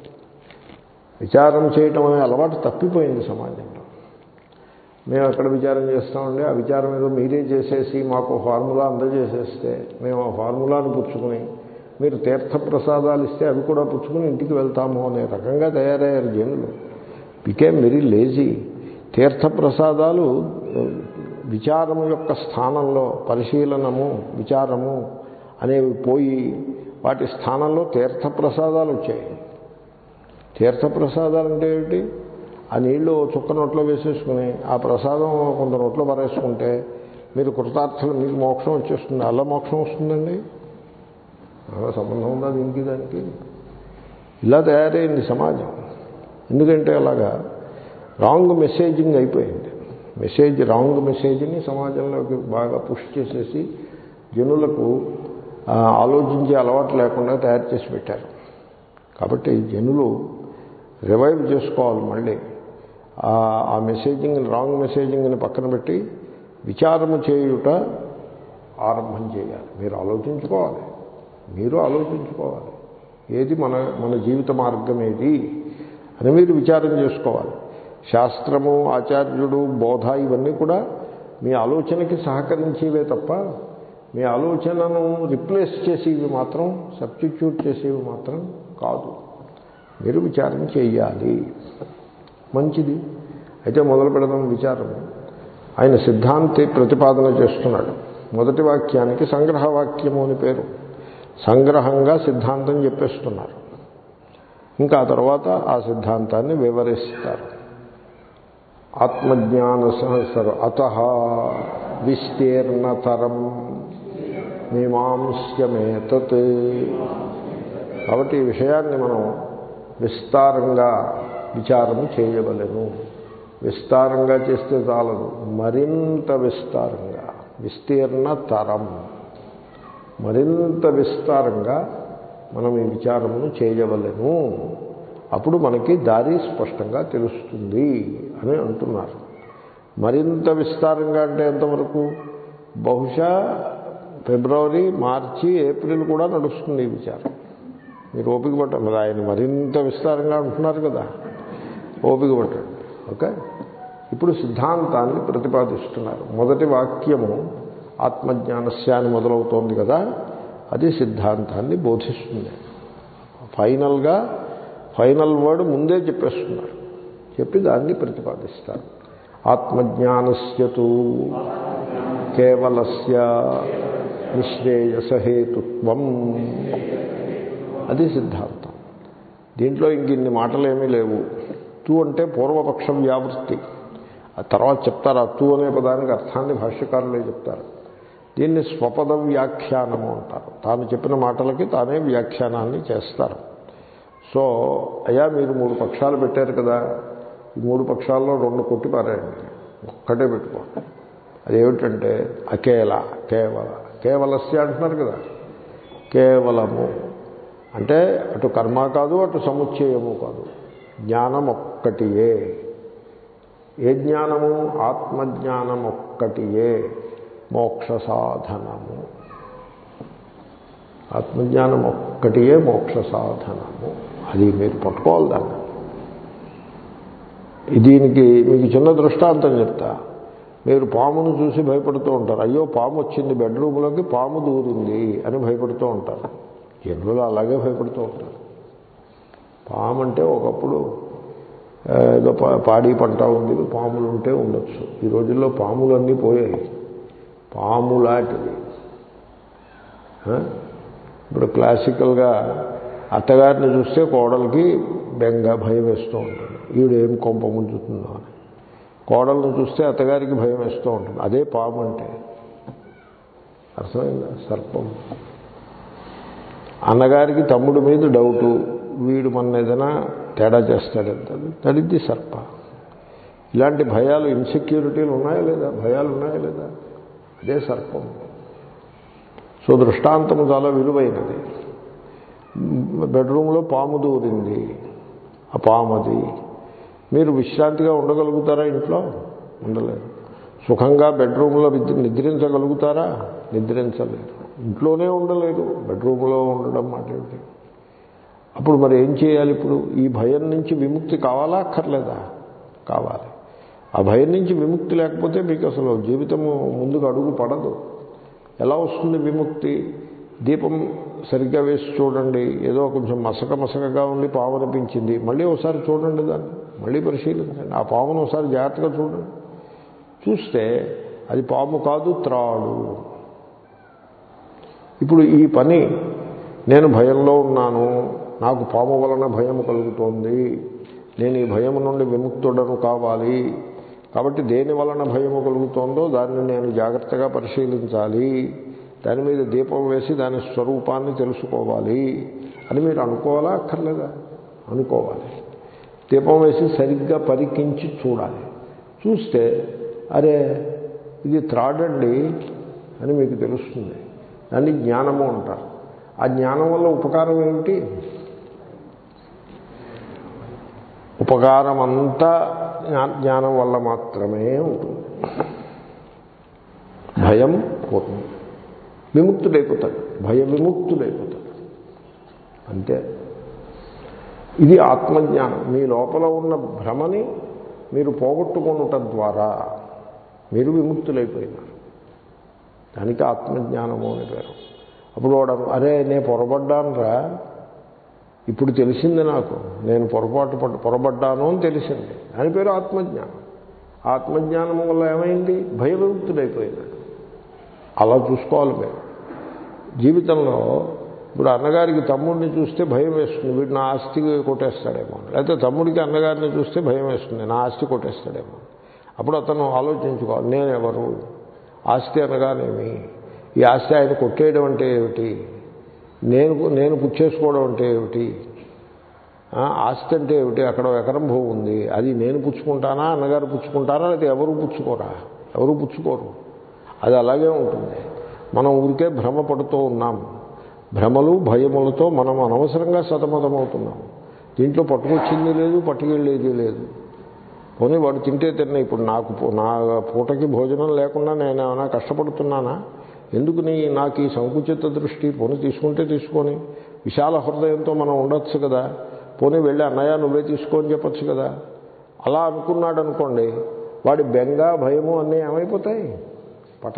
విచారం చేయటం అనే అలవాటు తప్పిపోయింది సమాజంలో మేము ఎక్కడ విచారం చేస్తామండి ఆ విచారం ఏదో మీరే చేసేసి మాకు ఫార్ములా అందజేసేస్తే మేము ఆ ఫార్ములాను పుచ్చుకుని మీరు తీర్థప్రసాదాలు ఇస్తే అవి కూడా పుచ్చుకుని ఇంటికి వెళ్తాము అనే రకంగా తయారయ్యారు జనులు బికేమ్ వెరీ లేజీ తీర్థప్రసాదాలు విచారం యొక్క స్థానంలో పరిశీలనము విచారము అనేవి పోయి వాటి స్థానంలో తీర్థప్రసాదాలు వచ్చాయి తీర్థప్రసాదాలు అంటే ఏమిటి ఆ నీళ్లు చుక్క నోట్లో వేసేసుకుని ఆ ప్రసాదం కొంత నోట్లో పరేసుకుంటే మీరు కృతార్థులు మీకు మోక్షం వచ్చేస్తుంది అలా మోక్షం వస్తుందండి అలా సంబంధం ఉందా దీనికి దానికి ఇలా తయారైంది సమాజం ఎందుకంటే అలాగా రాంగ్ మెసేజింగ్ అయిపోయింది మెసేజ్ రాంగ్ మెసేజ్ని సమాజంలోకి బాగా పుష్ చేసేసి జనులకు ఆ, ఆలోచించే అలవాటు లేకుండా తయారు చేసి పెట్టారు కాబట్టి జనులు రివైవ్ చేసుకోవాలి మళ్ళీ ఆ- ఆ మెసేజింగ్ రాంగ్ మెసేజింగ్ని పక్కన పెట్టి విచారము చేయుట ఆరంభం చేయాలి మీరు ఆలోచించుకోవాలి మీరు ఆలోచించుకోవాలి ఏది మన మన జీవిత మార్గం ఏది అని మీరు విచారం చేసుకోవాలి శాస్త్రము ఆచార్యుడు బోధ ఇవన్నీ కూడా మీ ఆలోచనకి సహకరించేవే తప్ప మీ ఆలోచనను రిప్లేస్ చేసేవి మాత్రం సబ్స్టిట్యూట్ చేసేవి మాత్రం కాదు మీరు విచారం చేయాలి మంచిది అయితే మొదలు పెడదాం విచారం ఆయన సిద్ధాంతి ప్రతిపాదన చేస్తున్నాడు మొదటి వాక్యానికి సంగ్రహ వాక్యము అని పేరు సంగ్రహంగా సిద్ధాంతం చెప్పేస్తున్నారు ఇంకా ఆ తర్వాత ఆ సిద్ధాంతాన్ని వివరిస్తారు ఆత్మజ్ఞాన సహస్ర అత విస్తీర్ణతరం మీమాంస్యమేతత్ కాబట్టి ఈ విషయాన్ని మనం విస్తారంగా విచారం చేయవలెను విస్తారంగా చేస్తే చాలదు మరింత విస్తారంగా విస్తీర్ణ తరం మరింత విస్తారంగా మనం ఈ విచారమును చేయవలెను అప్పుడు మనకి దారి స్పష్టంగా తెలుస్తుంది అని అంటున్నారు మరింత విస్తారంగా అంటే ఎంతవరకు బహుశా ఫిబ్రవరి మార్చి ఏప్రిల్ కూడా నడుస్తుంది ఈ విచారం మీరు ఓపిక పట్టండి మరి ఆయన మరింత విస్తారంగా అంటున్నారు కదా ఓపిక పట్టండి ఓకే ఇప్పుడు సిద్ధాంతాన్ని ప్రతిపాదిస్తున్నారు మొదటి వాక్యము ఆత్మజ్ఞానస్య అని మొదలవుతోంది కదా అది సిద్ధాంతాన్ని బోధిస్తుంది ఫైనల్గా ఫైనల్ వర్డ్ ముందే చెప్పేస్తున్నారు చెప్పి దాన్ని ప్రతిపాదిస్తారు ఆత్మజ్ఞానస్యతు కేవలస్య నిశ్రేయసహేతుత్వం అది సిద్ధాంతం దీంట్లో ఇంక ఇన్ని మాటలు ఏమీ లేవు తూ అంటే పూర్వపక్ష వ్యావృత్తి ఆ తర్వాత చెప్తారు ఆ తూ అనే పదానికి అర్థాన్ని భాష్యకారులే చెప్తారు దీన్ని స్వపద వ్యాఖ్యానము అంటారు తాను చెప్పిన మాటలకి తానే వ్యాఖ్యానాన్ని చేస్తారు సో అయ్యా మీరు మూడు పక్షాలు పెట్టారు కదా ఈ మూడు పక్షాల్లో రెండు కొట్టి పారాయండి ఒక్కటే పెట్టుకోండి అదేమిటంటే అకేల కేవల కేవలస్య అంటున్నారు కదా కేవలము అంటే అటు కర్మ కాదు అటు సముచ్చయము కాదు జ్ఞానం ఒక్కటియే ఏ జ్ఞానము ఆత్మజ్ఞానం ఒక్కటియే మోక్ష సాధనము ఆత్మజ్ఞానం ఒక్కటియే మోక్ష సాధనము అది మీరు పట్టుకోవాలి దాన్ని దీనికి మీకు చిన్న దృష్టాంతం చెప్తా మీరు పామును చూసి భయపడుతూ ఉంటారు అయ్యో పాము వచ్చింది బెడ్రూమ్లోకి పాము దూరింది అని భయపడుతూ ఉంటారు జనులు అలాగే భయపడుతూ ఉంటారు పాము అంటే ఒకప్పుడు ఏదో పాడి పంట ఉంది పాములు ఉంటే ఉండొచ్చు ఈ రోజుల్లో పాములన్నీ పోయాయి పాములాంటివి ఇప్పుడు క్లాసికల్గా అత్తగారిని చూస్తే కోడలికి బెంగ భయం వేస్తూ ఉంటుంది ఈవిడేం కొంప ముంచుతుందో అని కోడలను చూస్తే అత్తగారికి భయం వేస్తూ ఉంటుంది అదే పాము అంటే అర్థమైందా సర్పం అన్నగారికి తమ్ముడి మీద డౌటు వీడు మన ఏదైనా తేడా చేస్తాడంటది తడిద్ది సర్ప ఇలాంటి భయాలు ఇన్సెక్యూరిటీలు ఉన్నాయా లేదా భయాలు ఉన్నాయా లేదా అదే సర్పం సో దృష్టాంతం చాలా విలువైనది బెడ్రూమ్లో పాము దూరింది ఆ పామది మీరు విశ్రాంతిగా ఉండగలుగుతారా ఇంట్లో ఉండలేరు సుఖంగా బెడ్రూమ్లో నిద్రించగలుగుతారా నిద్రించలేరు ఇంట్లోనే ఉండలేరు బెడ్రూమ్లో ఉండడం మాట్లాడి అప్పుడు మరి ఏం చేయాలి ఇప్పుడు ఈ భయం నుంచి విముక్తి కావాలా అక్కర్లేదా కావాలి ఆ భయం నుంచి విముక్తి లేకపోతే మీకు అసలు జీవితము ముందుకు అడుగు పడదు ఎలా వస్తుంది విముక్తి దీపం సరిగ్గా వేసి చూడండి ఏదో కొంచెం మసక మసకగా ఉండి పాము అనిపించింది మళ్ళీ ఒకసారి చూడండి దాన్ని మళ్ళీ పరిశీలించండి ఆ పామును ఒకసారి జాగ్రత్తగా చూడండి చూస్తే అది పాము కాదు త్రాడు ఇప్పుడు ఈ పని నేను భయంలో ఉన్నాను నాకు పాము వలన భయం కలుగుతోంది నేను ఈ భయం నుండి విముక్తుడను కావాలి కాబట్టి దేని వలన భయము కలుగుతోందో దాన్ని నేను జాగ్రత్తగా పరిశీలించాలి దాని మీద దీపం వేసి దాని స్వరూపాన్ని తెలుసుకోవాలి అని మీరు అనుకోవాలా అక్కర్లేదా అనుకోవాలి దీపం వేసి సరిగ్గా పరికించి చూడాలి చూస్తే అరే ఇది త్రాడండి అని మీకు తెలుస్తుంది దాన్ని జ్ఞానము అంటారు ఆ జ్ఞానం వల్ల ఉపకారం ఏమిటి ఉపకారం అంతా జ్ఞానం వల్ల మాత్రమే ఉంటుంది భయం పోతుంది విముక్తుడైపోతాడు భయ విముక్తుడైపోతాడు అంతే ఇది ఆత్మజ్ఞానం మీ లోపల ఉన్న భ్రమని మీరు పోగొట్టుకొనుట ద్వారా మీరు విముక్తులైపోయినారు దానికి ఆత్మజ్ఞానము అని పేరు అప్పుడు వాడు అరే నేను పొరబడ్డానురా ఇప్పుడు తెలిసింది నాకు నేను పొరపాటు పడ్డ పొరబడ్డాను అని తెలిసింది దాని పేరు ఆత్మజ్ఞానం ఆత్మజ్ఞానం వల్ల ఏమైంది భయవిముక్తుడైపోయినాడు అలా చూసుకోవాలి మీరు జీవితంలో ఇప్పుడు అన్నగారికి తమ్ముడిని చూస్తే భయం వేస్తుంది వీడు నా ఆస్తి కొట్టేస్తాడేమో లేకపోతే తమ్ముడికి అన్నగారిని చూస్తే భయం వేస్తుంది నా ఆస్తి కొట్టేస్తాడేమో అప్పుడు అతను ఆలోచించుకోవాలి నేనెవరు ఆస్తి అనగానేమి ఈ ఆస్తి ఆయన కొట్టేయడం అంటే ఏమిటి నేను నేను పుచ్చేసుకోవడం అంటే ఏమిటి ఆస్తి అంటే ఏమిటి అక్కడ ఎకరం భూ ఉంది అది నేను పుచ్చుకుంటానా అన్నగారు పుచ్చుకుంటారా లేకపోతే ఎవరు పుచ్చుకోరా ఎవరు పుచ్చుకోరు అది అలాగే ఉంటుంది మనం ఊరికే భ్రమ పడుతూ ఉన్నాం భ్రమలు భయములతో మనం అనవసరంగా సతమతమవుతున్నాం దీంట్లో పట్టుకొచ్చింది లేదు పట్టుకెళ్ళేది లేదు పోనీ వాడు తింటే తిన్న ఇప్పుడు నాకు నా పూటకి భోజనం లేకుండా నేను ఏమైనా కష్టపడుతున్నానా ఎందుకు నీ నాకు ఈ సంకుచిత దృష్టి పోనీ తీసుకుంటే తీసుకొని విశాల హృదయంతో మనం ఉండొచ్చు కదా పోనీ వెళ్ళి అన్నయ్య నువ్వే తీసుకొని చెప్పచ్చు కదా అలా అనుకున్నాడు అనుకోండి వాడి బెంగ భయము అన్నీ ఏమైపోతాయి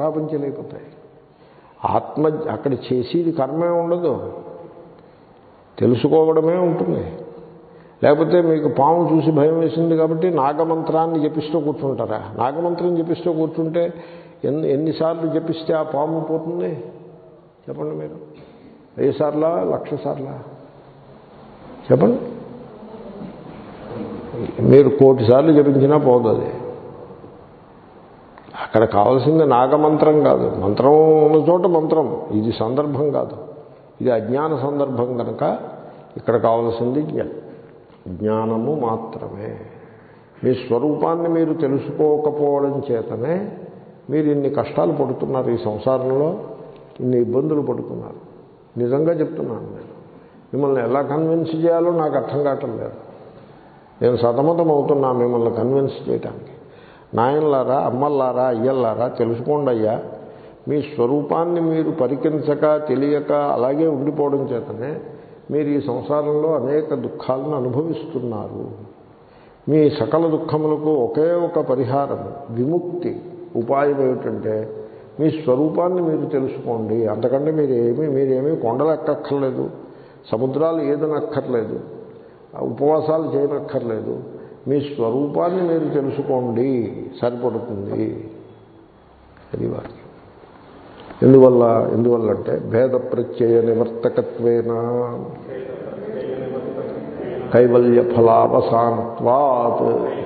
పటాపంచలైపోతాయి ఆత్మ అక్కడ చేసేది కర్మే ఉండదు తెలుసుకోవడమే ఉంటుంది లేకపోతే మీకు పాము చూసి భయం వేసింది కాబట్టి నాగమంత్రాన్ని జపిస్తూ కూర్చుంటారా నాగమంత్రం జపిస్తూ కూర్చుంటే ఎన్ని ఎన్నిసార్లు జపిస్తే ఆ పాము పోతుంది చెప్పండి మీరు వెయ్యి సార్లా లక్ష సార్లా చెప్పండి మీరు కోటి సార్లు జపించినా పోదు అది అక్కడ కావాల్సింది నాగమంత్రం కాదు మంత్రం ఉన్న చోట మంత్రం ఇది సందర్భం కాదు ఇది అజ్ఞాన సందర్భం కనుక ఇక్కడ కావాల్సింది జ్ఞ- జ్ఞానము మాత్రమే మీ స్వరూపాన్ని మీరు తెలుసుకోకపోవడం చేతనే మీరు ఇన్ని కష్టాలు పడుతున్నారు ఈ సంసారంలో ఇన్ని ఇబ్బందులు పడుతున్నారు నిజంగా చెప్తున్నాను నేను మిమ్మల్ని ఎలా కన్విన్స్ చేయాలో నాకు అర్థం కావటం లేదు నేను సతమతం అవుతున్నా మిమ్మల్ని కన్విన్స్ చేయడానికి నాయనలారా అమ్మల్లారా అయ్యల్లారా తెలుసుకోండి అయ్యా మీ స్వరూపాన్ని మీరు పరికించక తెలియక అలాగే ఉండిపోవడం చేతనే మీరు ఈ సంసారంలో అనేక దుఃఖాలను అనుభవిస్తున్నారు మీ సకల దుఃఖములకు ఒకే ఒక పరిహారం విముక్తి ఉపాయం ఏమిటంటే మీ స్వరూపాన్ని మీరు తెలుసుకోండి అంతకంటే మీరు ఏమీ మీరేమీ కొండలు ఎక్కక్కర్లేదు సముద్రాలు ఏదనక్కర్లేదు ఉపవాసాలు చేయనక్కర్లేదు మీ స్వరూపాన్ని మీరు తెలుసుకోండి సరిపడుతుంది అది వాక్యం ఎందువల్ల ఎందువల్ల అంటే భేద ప్రత్యయ నివర్తకత్వేన కైవల్య ఫలావసానత్వాత్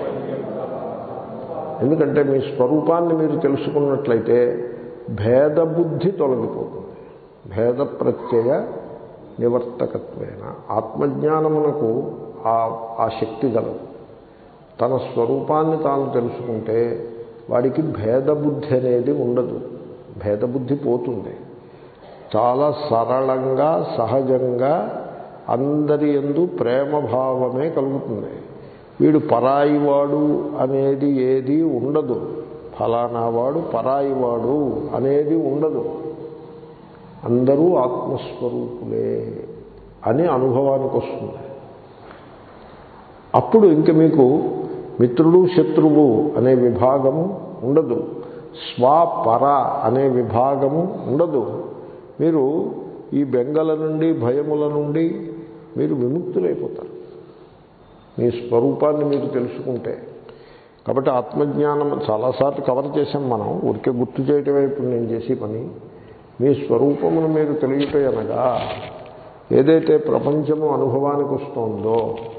ఎందుకంటే మీ స్వరూపాన్ని మీరు తెలుసుకున్నట్లయితే భేద బుద్ధి తొలగిపోతుంది భేద ప్రత్యయ నివర్తకత్వేన ఆత్మజ్ఞానమునకు ఆ ఆ శక్తి గలదు తన స్వరూపాన్ని తాను తెలుసుకుంటే వాడికి భేదబుద్ధి అనేది ఉండదు భేదబుద్ధి పోతుంది చాలా సరళంగా సహజంగా అందరి ఎందు ప్రేమభావమే కలుగుతుంది వీడు పరాయివాడు అనేది ఏది ఉండదు ఫలానా వాడు పరాయివాడు అనేది ఉండదు అందరూ ఆత్మస్వరూపులే అని అనుభవానికి వస్తుంది అప్పుడు ఇంక మీకు మిత్రుడు శత్రువు అనే విభాగము ఉండదు స్వపర అనే విభాగము ఉండదు మీరు ఈ బెంగల నుండి భయముల నుండి మీరు విముక్తులైపోతారు మీ స్వరూపాన్ని మీరు తెలుసుకుంటే కాబట్టి ఆత్మజ్ఞానం చాలాసార్లు కవర్ చేశాం మనం ఊరికే గుర్తు చేయటమే ఇప్పుడు నేను చేసే పని మీ స్వరూపమును మీరు తెలియట అనగా ఏదైతే ప్రపంచము అనుభవానికి వస్తుందో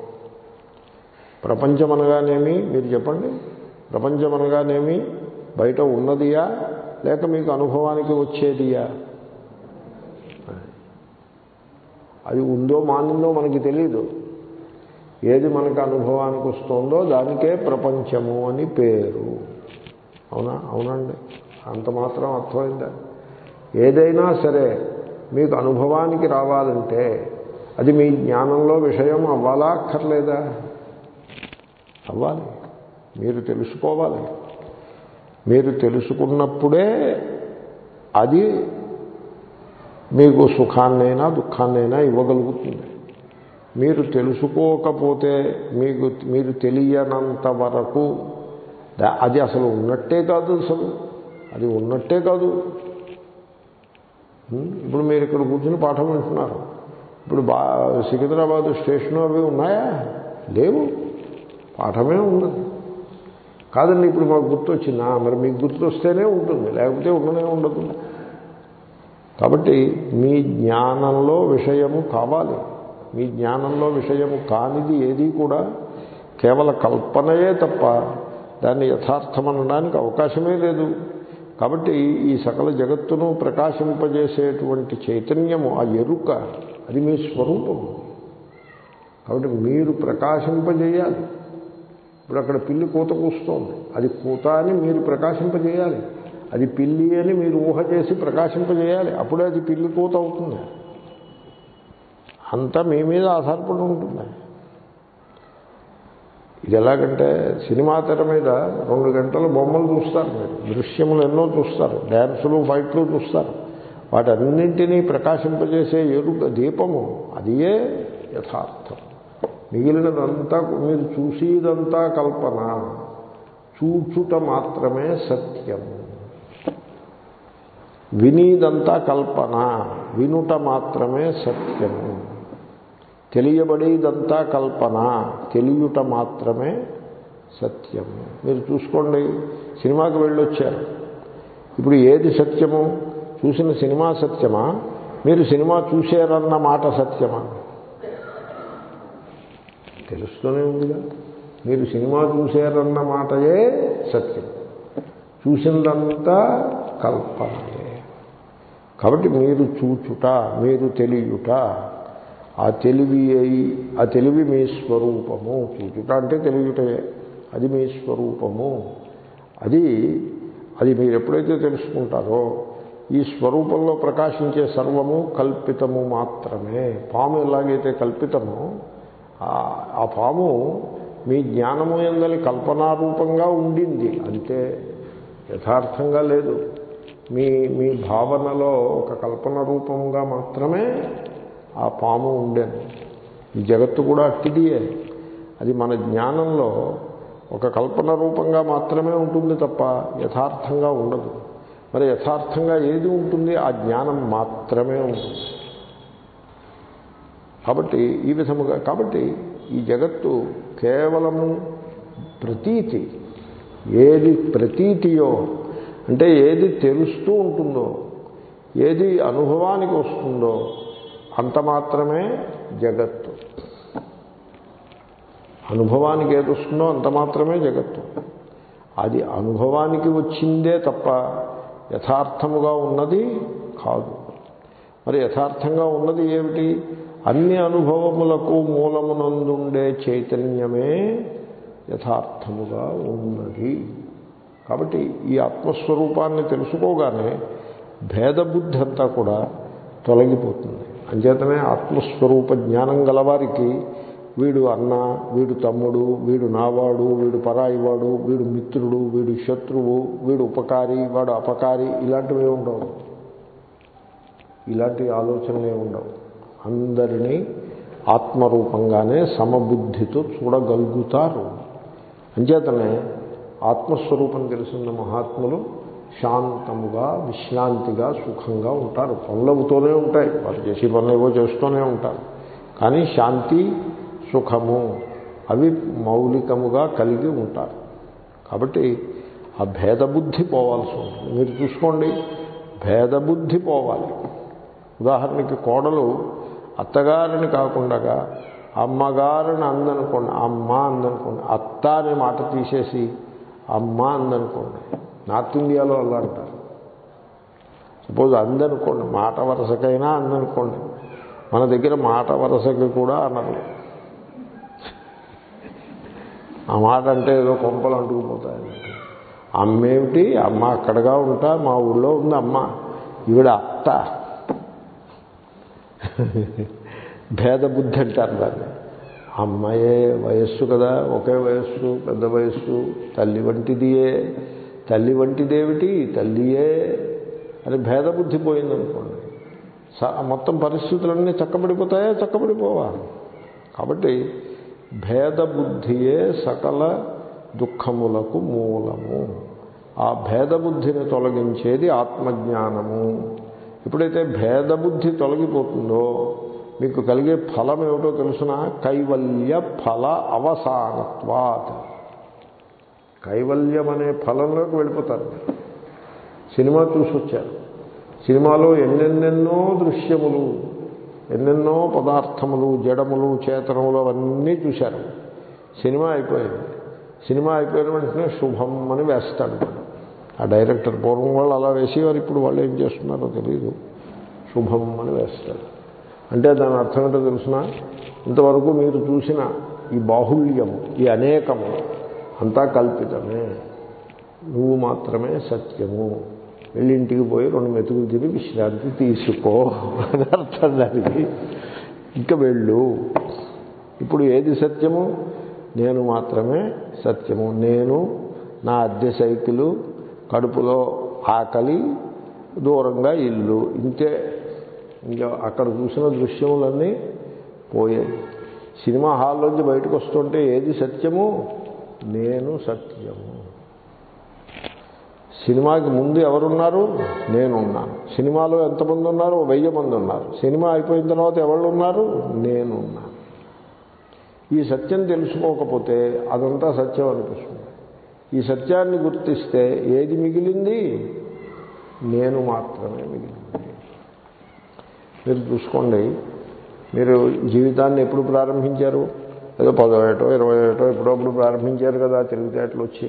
ప్రపంచం అనగానేమి మీరు చెప్పండి ప్రపంచం అనగానేమి బయట ఉన్నదియా లేక మీకు అనుభవానికి వచ్చేదియా అది ఉందో మానిందో మనకి తెలియదు ఏది మనకు అనుభవానికి వస్తుందో దానికే ప్రపంచము అని పేరు అవునా అవునండి అంత మాత్రం అర్థమైందా ఏదైనా సరే మీకు అనుభవానికి రావాలంటే అది మీ జ్ఞానంలో విషయం అవ్వాలా అక్కర్లేదా అవ్వాలి మీరు తెలుసుకోవాలి మీరు తెలుసుకున్నప్పుడే అది మీకు సుఖాన్నైనా దుఃఖాన్నైనా ఇవ్వగలుగుతుంది మీరు తెలుసుకోకపోతే మీకు మీరు తెలియనంత వరకు దా- అది అసలు ఉన్నట్టే కాదు అసలు అది ఉన్నట్టే కాదు ఉం? ఇప్పుడు మీరు ఇక్కడ కూర్చుని పాఠం వింటున్నారు ఇప్పుడు బా సికింద్రాబాద్ స్టేషన్ అవి ఉన్నాయా లేవు పాఠమే ఉన్నది కాదండి ఇప్పుడు మాకు గుర్తొచ్చిందా మరి మీకు గుర్తొస్తేనే ఉంటుంది లేకపోతే ఉండనే ఉండదు కాబట్టి మీ జ్ఞానంలో విషయము కావాలి మీ జ్ఞానంలో విషయము కానిది ఏది కూడా కేవల కల్పనయే తప్ప దాన్ని యథార్థమనడానికి అవకాశమే లేదు కాబట్టి ఈ సకల జగత్తును ప్రకాశింపజేసేటువంటి చైతన్యము ఆ ఎరుక అది మీ స్వరూపము కాబట్టి మీరు ప్రకాశింపజేయాలి ఇప్పుడు అక్కడ పిల్లి కూత కూస్తోంది అది కూత అని మీరు ప్రకాశింపజేయాలి అది పిల్లి అని మీరు ఊహ చేసి ప్రకాశింపజేయాలి అప్పుడే అది పిల్లి కూత అవుతుంది అంతా మీ మీద ఆధారపడి ఉంటుంది ఇది ఎలాగంటే సినిమా తెర మీద రెండు గంటల బొమ్మలు చూస్తారు మీరు దృశ్యములు ఎన్నో చూస్తారు డ్యాన్సులు ఫైట్లు చూస్తారు వాటన్నింటినీ ప్రకాశింపజేసే ఎరుక దీపము అదియే యథార్థం మిగిలినదంతా మీరు చూసేదంతా కల్పన చూచుట మాత్రమే సత్యము వినీదంతా కల్పన వినుట మాత్రమే సత్యము తెలియబడేదంతా కల్పన తెలియుట మాత్రమే సత్యము మీరు చూసుకోండి సినిమాకి వెళ్ళొచ్చారు ఇప్పుడు ఏది సత్యము చూసిన సినిమా సత్యమా మీరు సినిమా చూశారన్న మాట సత్యమా తెలుస్తూనే ఉందిగా మీరు సినిమా చూశారన్న మాటయే సత్యం చూసిందంతా కల్పనయే కాబట్టి మీరు చూచుట మీరు తెలియుట ఆ తెలివి అయి ఆ తెలివి మీ స్వరూపము చూచుట అంటే తెలియుటయే అది మీ స్వరూపము అది అది మీరు ఎప్పుడైతే తెలుసుకుంటారో ఈ స్వరూపంలో ప్రకాశించే సర్వము కల్పితము మాత్రమే పాము ఎలాగైతే కల్పితమో ఆ పాము మీ జ్ఞానము ఎందలి కల్పనారూపంగా ఉండింది అంతే యథార్థంగా లేదు మీ మీ భావనలో ఒక కల్పన రూపంగా మాత్రమే ఆ పాము ఉండేది ఈ జగత్తు కూడా అట్టిదియే అది మన జ్ఞానంలో ఒక కల్పన రూపంగా మాత్రమే ఉంటుంది తప్ప యథార్థంగా ఉండదు మరి యథార్థంగా ఏది ఉంటుంది ఆ జ్ఞానం మాత్రమే ఉంటుంది కాబట్టి ఈ విధముగా కాబట్టి ఈ జగత్తు కేవలము ప్రతీతి ఏది ప్రతీతియో అంటే ఏది తెలుస్తూ ఉంటుందో ఏది అనుభవానికి వస్తుందో అంత మాత్రమే జగత్తు అనుభవానికి ఏది వస్తుందో అంత మాత్రమే జగత్తు అది అనుభవానికి వచ్చిందే తప్ప యథార్థముగా ఉన్నది కాదు మరి యథార్థంగా ఉన్నది ఏమిటి అన్ని అనుభవములకు మూలమునందుండే చైతన్యమే యథార్థముగా ఉన్నది కాబట్టి ఈ ఆత్మస్వరూపాన్ని తెలుసుకోగానే భేదబుద్ధి అంతా కూడా తొలగిపోతుంది అంచేతనే ఆత్మస్వరూప జ్ఞానం గలవారికి వీడు అన్న వీడు తమ్ముడు వీడు నావాడు వీడు పరాయివాడు వీడు మిత్రుడు వీడు శత్రువు వీడు ఉపకారి వాడు అపకారి ఇలాంటివి ఉండవు ఇలాంటి ఆలోచనలే ఉండవు అందరినీ ఆత్మరూపంగానే సమబుద్ధితో చూడగలుగుతారు అంచేతనే ఆత్మస్వరూపం తెలిసిన మహాత్ములు శాంతముగా విశ్రాంతిగా సుఖంగా ఉంటారు పనులవుతూనే ఉంటాయి వారు చేసే పనులు ఏవో చేస్తూనే ఉంటారు కానీ శాంతి సుఖము అవి మౌలికముగా కలిగి ఉంటారు కాబట్టి ఆ భేదబుద్ధి పోవాల్సి ఉంటుంది మీరు చూసుకోండి భేదబుద్ధి పోవాలి ఉదాహరణకి కోడలు అత్తగారిని కాకుండా అమ్మగారిని అందనుకోండి అమ్మ అందనుకోండి అత్త అనే మాట తీసేసి అమ్మ అందనుకోండి నార్త్ ఇండియాలో అలా అంటారు సపోజ్ అందనుకోండి మాట వరసకైనా అందనుకోండి మన దగ్గర మాట వరసకి కూడా అనరు ఆ మాట అంటే ఏదో కొంపలు అంటుకుపోతాయి అమ్మేమిటి అమ్మ అక్కడగా ఉంటా మా ఊళ్ళో ఉంది అమ్మ ఈవిడ అత్త భేదబుద్ధి అంటారు దాన్ని అమ్మాయే వయస్సు కదా ఒకే వయస్సు పెద్ద వయస్సు తల్లి వంటిదియే తల్లి వంటిదేమిటి తల్లియే అని భేదబుద్ధి పోయిందనుకోండి మొత్తం పరిస్థితులన్నీ చక్కబడిపోతాయా చక్కబడిపోవా కాబట్టి భేదబుద్ధియే సకల దుఃఖములకు మూలము ఆ భేదబుద్ధిని తొలగించేది ఆత్మజ్ఞానము ఎప్పుడైతే భేదబుద్ధి తొలగిపోతుందో మీకు కలిగే ఫలం ఏమిటో తెలుసిన కైవల్య ఫల అవసానత్వాత్ కైవల్యం అనే ఫలంలోకి వెళ్ళిపోతారు సినిమా చూసొచ్చారు సినిమాలో ఎన్నెన్నెన్నో దృశ్యములు ఎన్నెన్నో పదార్థములు జడములు చేతనములు అవన్నీ చూశారు సినిమా అయిపోయింది సినిమా అయిపోయిన వెంటనే శుభం అని వేస్తాడు ఆ డైరెక్టర్ పూర్వం వాళ్ళు అలా వేసేవారు ఇప్పుడు వాళ్ళు ఏం చేస్తున్నారో తెలియదు శుభం అని వేస్తాడు అంటే దాని అర్థం ఏంటో తెలుసిన ఇంతవరకు మీరు చూసిన ఈ బాహుళ్యము ఈ అనేకము అంతా కల్పితమే నువ్వు మాత్రమే సత్యము వెళ్ళి ఇంటికి పోయి రెండు మెతుకులు తిని విశ్రాంతి తీసుకో అని అర్థం దానికి ఇంకా వెళ్ళు ఇప్పుడు ఏది సత్యము నేను మాత్రమే సత్యము నేను నా అద్దె సైకిలు కడుపులో ఆకలి దూరంగా ఇల్లు ఇంతే ఇంకా అక్కడ చూసిన దృశ్యములన్నీ పోయాయి సినిమా హాల్లోంచి బయటకు వస్తుంటే ఏది సత్యము నేను సత్యము సినిమాకి ముందు ఎవరున్నారు నేనున్నాను సినిమాలో ఎంతమంది ఉన్నారు వెయ్యి మంది ఉన్నారు సినిమా అయిపోయిన తర్వాత ఎవరు ఉన్నారు నేనున్నాను ఈ సత్యం తెలుసుకోకపోతే అదంతా సత్యం అనిపిస్తుంది ఈ సత్యాన్ని గుర్తిస్తే ఏది మిగిలింది నేను మాత్రమే మిగిలింది మీరు చూసుకోండి మీరు జీవితాన్ని ఎప్పుడు ప్రారంభించారు ఏదో పదో ఏటో ఇరవై ఏటో ఎప్పుడప్పుడు ప్రారంభించారు కదా తెలివితేటలు వచ్చి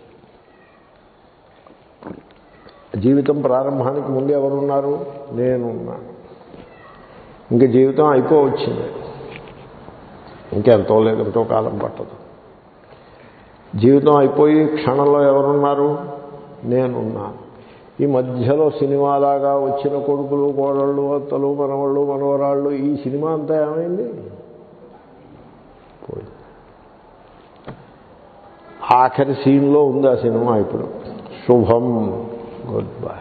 జీవితం ప్రారంభానికి ముందు ఎవరున్నారు నేనున్నాను ఇంకా జీవితం అయిపోవచ్చింది ఇంకెంతో లేదు ఎంతో కాలం పట్టదు జీవితం అయిపోయి క్షణంలో ఎవరున్నారు నేనున్నాను ఈ మధ్యలో సినిమాలాగా వచ్చిన కొడుకులు కోడళ్ళు అత్తలు మనవాళ్ళు మనవరాళ్ళు ఈ సినిమా అంతా ఏమైంది పోయింది ఆఖరి సీన్లో ఉంది ఆ సినిమా ఇప్పుడు శుభం గుడ్ బై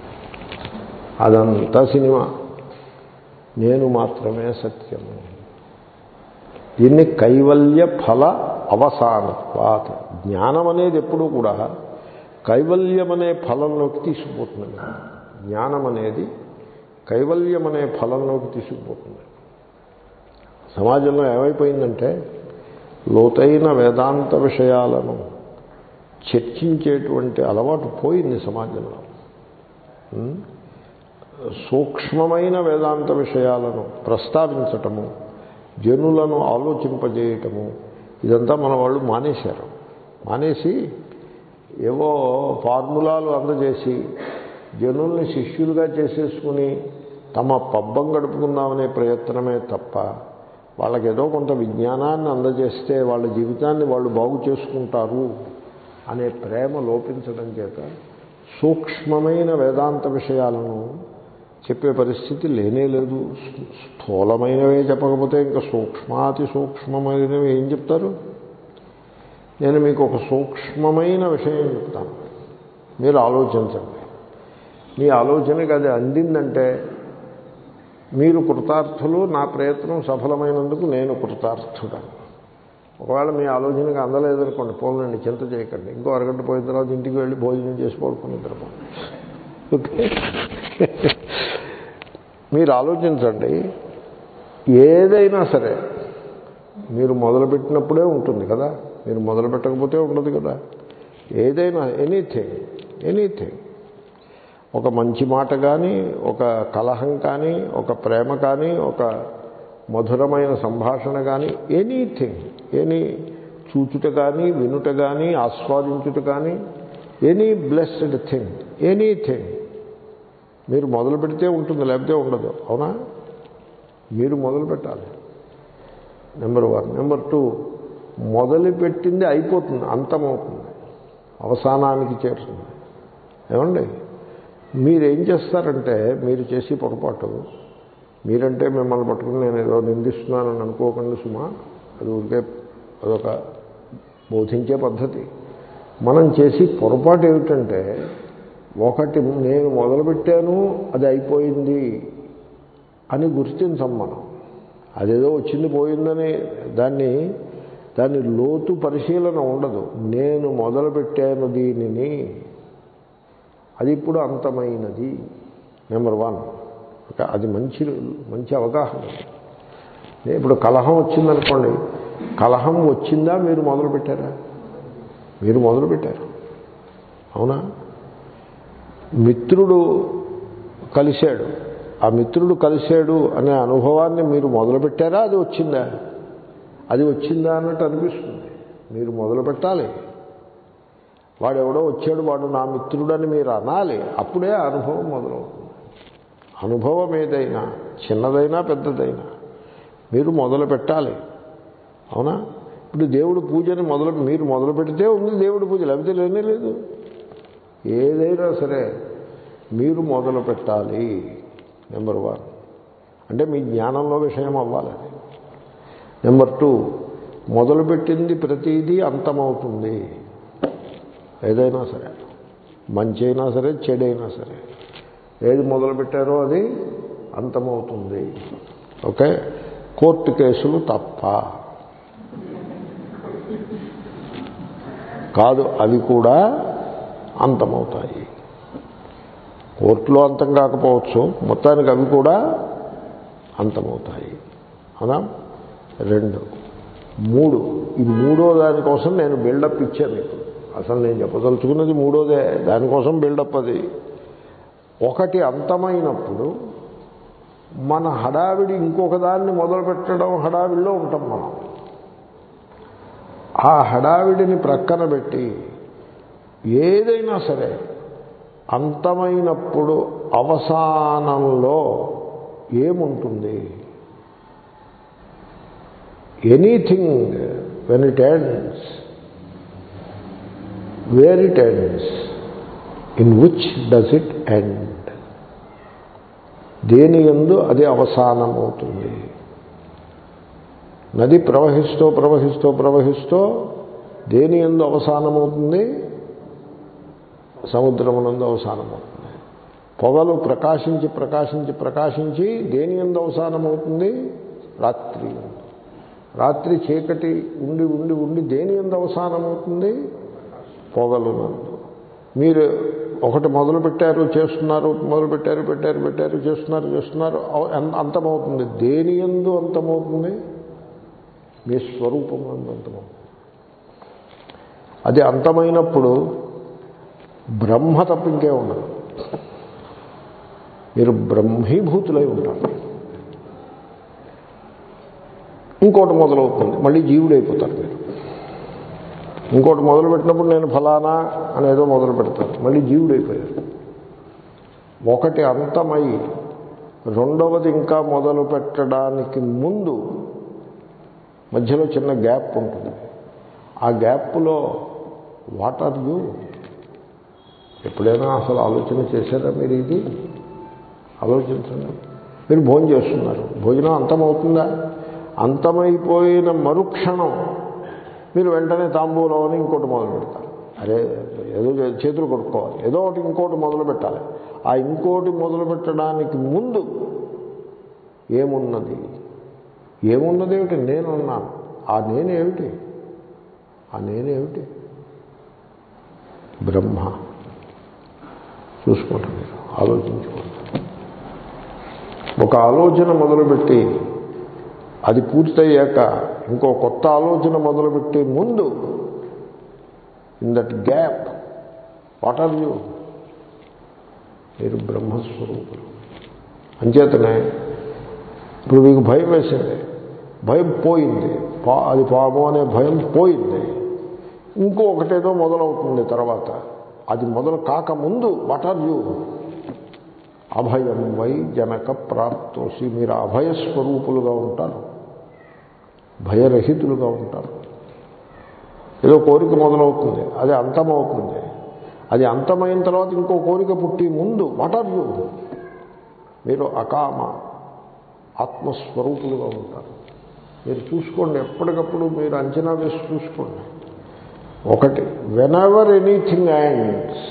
అదంతా సినిమా నేను మాత్రమే సత్యము దీన్ని కైవల్య ఫల అవసానత్వాత జ్ఞానం అనేది ఎప్పుడూ కూడా కైవల్యం అనే ఫలంలోకి తీసుకుపోతుంది జ్ఞానం అనేది కైవల్యం అనే ఫలంలోకి తీసుకుపోతుంది సమాజంలో ఏమైపోయిందంటే లోతైన వేదాంత విషయాలను చర్చించేటువంటి అలవాటు పోయింది సమాజంలో ఉం? సూక్ష్మమైన వేదాంత విషయాలను ప్రస్తావించటము జనులను ఆలోచింపజేయటము ఇదంతా మన వాళ్ళు మానేశారు మానేసి ఏవో ఫార్ములాలు అందజేసి జనుల్ని శిష్యులుగా చేసేసుకుని తమ పబ్బం గడుపుకుందామనే ప్రయత్నమే తప్ప వాళ్ళకి ఏదో కొంత విజ్ఞానాన్ని అందజేస్తే వాళ్ళ జీవితాన్ని వాళ్ళు బాగు చేసుకుంటారు అనే ప్రేమ లోపించడం చేత సూక్ష్మమైన వేదాంత విషయాలను చెప్పే పరిస్థితి లేనే లేదు స్థూలమైనవే చెప్పకపోతే ఇంకా సూక్ష్మాతి సూక్ష్మమైనవి ఏం చెప్తారు నేను మీకు ఒక సూక్ష్మమైన విషయం చెప్తాను మీరు ఆలోచించండి మీ ఆలోచనకి అది అందిందంటే మీరు కృతార్థులు నా ప్రయత్నం సఫలమైనందుకు నేను కృతార్థుడను ఒకవేళ మీ ఆలోచనకి అందలేదనుకోండి పోలండి చింత చేయకండి ఇంకో అరగంట పోయిన తర్వాత ఇంటికి వెళ్ళి భోజనం చేసి పడుకుని నిద్రపోండి ఓకే మీరు ఆలోచించండి ఏదైనా సరే మీరు మొదలుపెట్టినప్పుడే ఉంటుంది కదా మీరు మొదలు పెట్టకపోతే ఉండదు కదా ఏదైనా ఎనీథింగ్ ఎనీథింగ్ ఒక మంచి మాట కానీ ఒక కలహం కానీ ఒక ప్రేమ కానీ ఒక మధురమైన సంభాషణ కానీ ఎనీథింగ్ ఎనీ చూచుట కానీ వినుట కానీ ఆస్వాదించుట కానీ ఎనీ బ్లెస్డ్ థింగ్ ఎనీథింగ్ మీరు మొదలు పెడితే ఉంటుంది లేకపోతే ఉండదు అవునా మీరు మొదలు పెట్టాలి నెంబర్ వన్ నెంబర్ టూ మొదలుపెట్టింది అయిపోతుంది అంతమవుతుంది అవసానానికి చేరుతుంది ఏమండి మీరేం చేస్తారంటే మీరు చేసి పొరపాటు మీరంటే మిమ్మల్ని పట్టుకుని నేను ఏదో నిందిస్తున్నానని అనుకోకండి సుమా అది ఊరికే అదొక బోధించే పద్ధతి మనం చేసి పొరపాటు ఏమిటంటే ఒకటి నేను మొదలుపెట్టాను అది అయిపోయింది అని గుర్తించం మనం అదేదో వచ్చింది పోయిందని దాన్ని దాని లోతు పరిశీలన ఉండదు నేను మొదలుపెట్టాను దీనిని అది ఇప్పుడు అంతమైనది నెంబర్ వన్ ఒక అది మంచి మంచి అవగాహన ఇప్పుడు కలహం వచ్చిందనుకోండి కలహం వచ్చిందా మీరు మొదలుపెట్టారా మీరు మొదలుపెట్టారు అవునా మిత్రుడు కలిశాడు ఆ మిత్రుడు కలిశాడు అనే అనుభవాన్ని మీరు మొదలుపెట్టారా అది వచ్చిందా అది వచ్చిందా అన్నట్టు అనిపిస్తుంది మీరు మొదలు పెట్టాలి వాడెవడో వచ్చాడు వాడు నా మిత్రుడని మీరు అనాలి అప్పుడే ఆ అనుభవం మొదలవుతుంది అనుభవం ఏదైనా చిన్నదైనా పెద్దదైనా మీరు మొదలు పెట్టాలి అవునా ఇప్పుడు దేవుడు పూజని మొదలు మీరు మొదలు పెడితే ఉంది దేవుడి పూజ లేకపోతే లేనే లేదు ఏదైనా సరే మీరు మొదలు పెట్టాలి నెంబర్ వన్ అంటే మీ జ్ఞానంలో విషయం అవ్వాలి నెంబర్ టూ మొదలుపెట్టింది ప్రతిదీ అంతమవుతుంది ఏదైనా సరే మంచి అయినా సరే చెడైనా సరే ఏది మొదలుపెట్టారో అది అంతమవుతుంది ఓకే కోర్టు కేసులు తప్ప కాదు అవి కూడా అంతమవుతాయి కోర్టులో అంతం కాకపోవచ్చు మొత్తానికి అవి కూడా అంతమవుతాయి అవునా రెండు మూడు ఈ మూడో దానికోసం నేను బిల్డప్ ఇచ్చాను మీకు అసలు నేను చెప్పదలుచుకున్నది మూడోదే దానికోసం బిల్డప్ అది ఒకటి అంతమైనప్పుడు మన హడావిడి ఇంకొక దాన్ని మొదలు పెట్టడం హడావిడిలో ఉంటాం మనం ఆ హడావిడిని ప్రక్కన పెట్టి ఏదైనా సరే అంతమైనప్పుడు అవసానంలో ఏముంటుంది anything when it ends where it ends in which does it end దేని ఎందు అది అవసానమవుతుంది నది ప్రవహిస్తూ ప్రవహిస్తూ ప్రవహిస్తూ దేని ఎందు అవసానమవుతుంది సముద్రమునందు అవసానమవుతుంది పొగలు ప్రకాశించి ప్రకాశించి ప్రకాశించి దేని ఎందు అవసానమవుతుంది రాత్రి రాత్రి చీకటి ఉండి ఉండి ఉండి దేని ఎందు అవసానమవుతుంది పొగలునందు మీరు ఒకటి మొదలు పెట్టారు చేస్తున్నారు మొదలు పెట్టారు పెట్టారు పెట్టారు చేస్తున్నారు చేస్తున్నారు అవ- అం- అంతమవుతుంది దేని ఎందు అంతమవుతుంది మీ స్వరూపం అందు అంతమవుతుంది అది అంతమైనప్పుడు బ్రహ్మ తప్ప ఇంకే ఉండదు మీరు బ్రహ్మీభూతులై ఉంటారు ఇంకోటి మొదలవుతుంది మళ్ళీ జీవుడైపోతారు మీరు ఇంకోటి మొదలు పెట్టినప్పుడు నేను ఫలానా అనేదో మొదలు పెడతాను మళ్ళీ జీవుడైపోయారు ఒకటి అంతమై రెండవది ఇంకా మొదలు పెట్టడానికి ముందు మధ్యలో చిన్న గ్యాప్ ఉంటుంది ఆ గ్యాప్లో వాట్ ఆర్ యూ ఎప్పుడైనా అసలు ఆలోచన చేశారా మీరు ఇది ఆలోచించండి మీరు భోజనం చేస్తున్నారు భోజనం అంతమవుతుందా అంతమైపోయిన మరుక్షణం మీరు వెంటనే తాంబూలం అని ఇంకోటి మొదలు పెడతారు అరే ఏదో చేతులు కొట్టుకోవాలి ఏదో ఒకటి ఇంకోటి మొదలు పెట్టాలి ఆ ఇంకోటి మొదలు పెట్టడానికి ముందు ఏమున్నది ఏమున్నది ఏమిటి నేనున్నాను ఆ నేనేమిటి ఆ నేనేమిటి బ్రహ్మ చూసుకోండి మీరు ఆలోచించుకోండి ఒక ఆలోచన మొదలుపెట్టి అది పూర్తయ్యాక ఇంకో కొత్త ఆలోచన మొదలుపెట్టే ముందు in that gap what are you మీరు బ్రహ్మస్వరూపులు అంచేతనే ఇప్పుడు మీకు భయం వేసింది భయం పోయింది పా అది పాము అనే భయం పోయింది ఇంకో ఒకటేదో మొదలవుతుంది తర్వాత అది మొదలు కాకముందు వాట్ ఆర్ యూ అభయం వై జనక ప్రాప్తోసి మీరు అభయస్వరూపులుగా ఉంటారు భయరహితులుగా ఉంటారు ఏదో కోరిక మొదలవుతుంది అది అంతమవుతుంది అది అంతమైన తర్వాత ఇంకో కోరిక పుట్టి ముందు వాట్ ఆర్ యూ మీరు అకామ ఆత్మస్వరూపులుగా ఉంటారు మీరు చూసుకోండి ఎప్పటికప్పుడు మీరు అంచనా వేసి చూసుకోండి ఒకటి వెన్ ఎవర్ ఎనీథింగ్ ఎండ్స్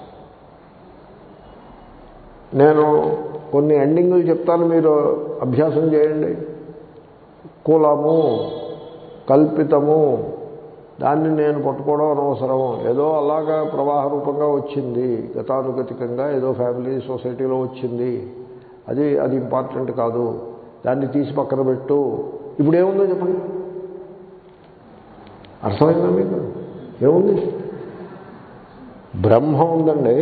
నేను కొన్ని ఎండింగులు చెప్తాను మీరు అభ్యాసం చేయండి కులము కల్పితము దాన్ని నేను పట్టుకోవడం అనవసరం ఏదో అలాగా ప్రవాహ రూపంగా వచ్చింది గతానుగతికంగా ఏదో ఫ్యామిలీ సొసైటీలో వచ్చింది అది అది ఇంపార్టెంట్ కాదు దాన్ని తీసి పక్కన పెట్టు ఇప్పుడు ఏముందో చెప్పండి అర్థమైందా మీకు ఏముంది బ్రహ్మ ఉందండి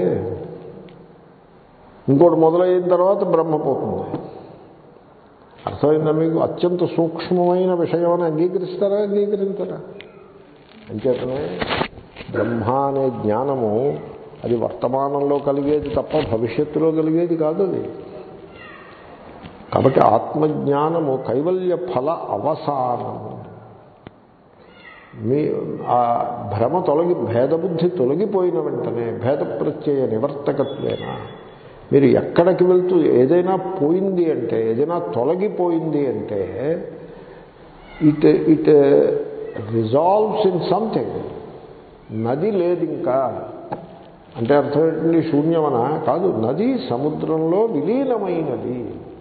ఇంకోటి మొదలైన తర్వాత బ్రహ్మ పోతుంది అర్థమైందా మీకు అత్యంత సూక్ష్మమైన విషయం అని అంగీకరిస్తారా అంగీకరించరా అంచేతనే బ్రహ్మ అనే జ్ఞానము అది వర్తమానంలో కలిగేది తప్ప భవిష్యత్తులో కలిగేది కాదు అది కాబట్టి ఆత్మజ్ఞానము కైవల్య ఫల అవసానము మీ ఆ భ్రమ తొలగి భేదబుద్ధి తొలగిపోయిన వెంటనే భేద ప్రత్యయ నివర్తకత్వేన మీరు ఎక్కడికి వెళ్తూ ఏదైనా పోయింది అంటే ఏదైనా తొలగిపోయింది అంటే it it resolves in something నది లేదు ఇంకా అంటే అర్థం ఏంటండి శూన్యమన కాదు నది సముద్రంలో విలీనమైనది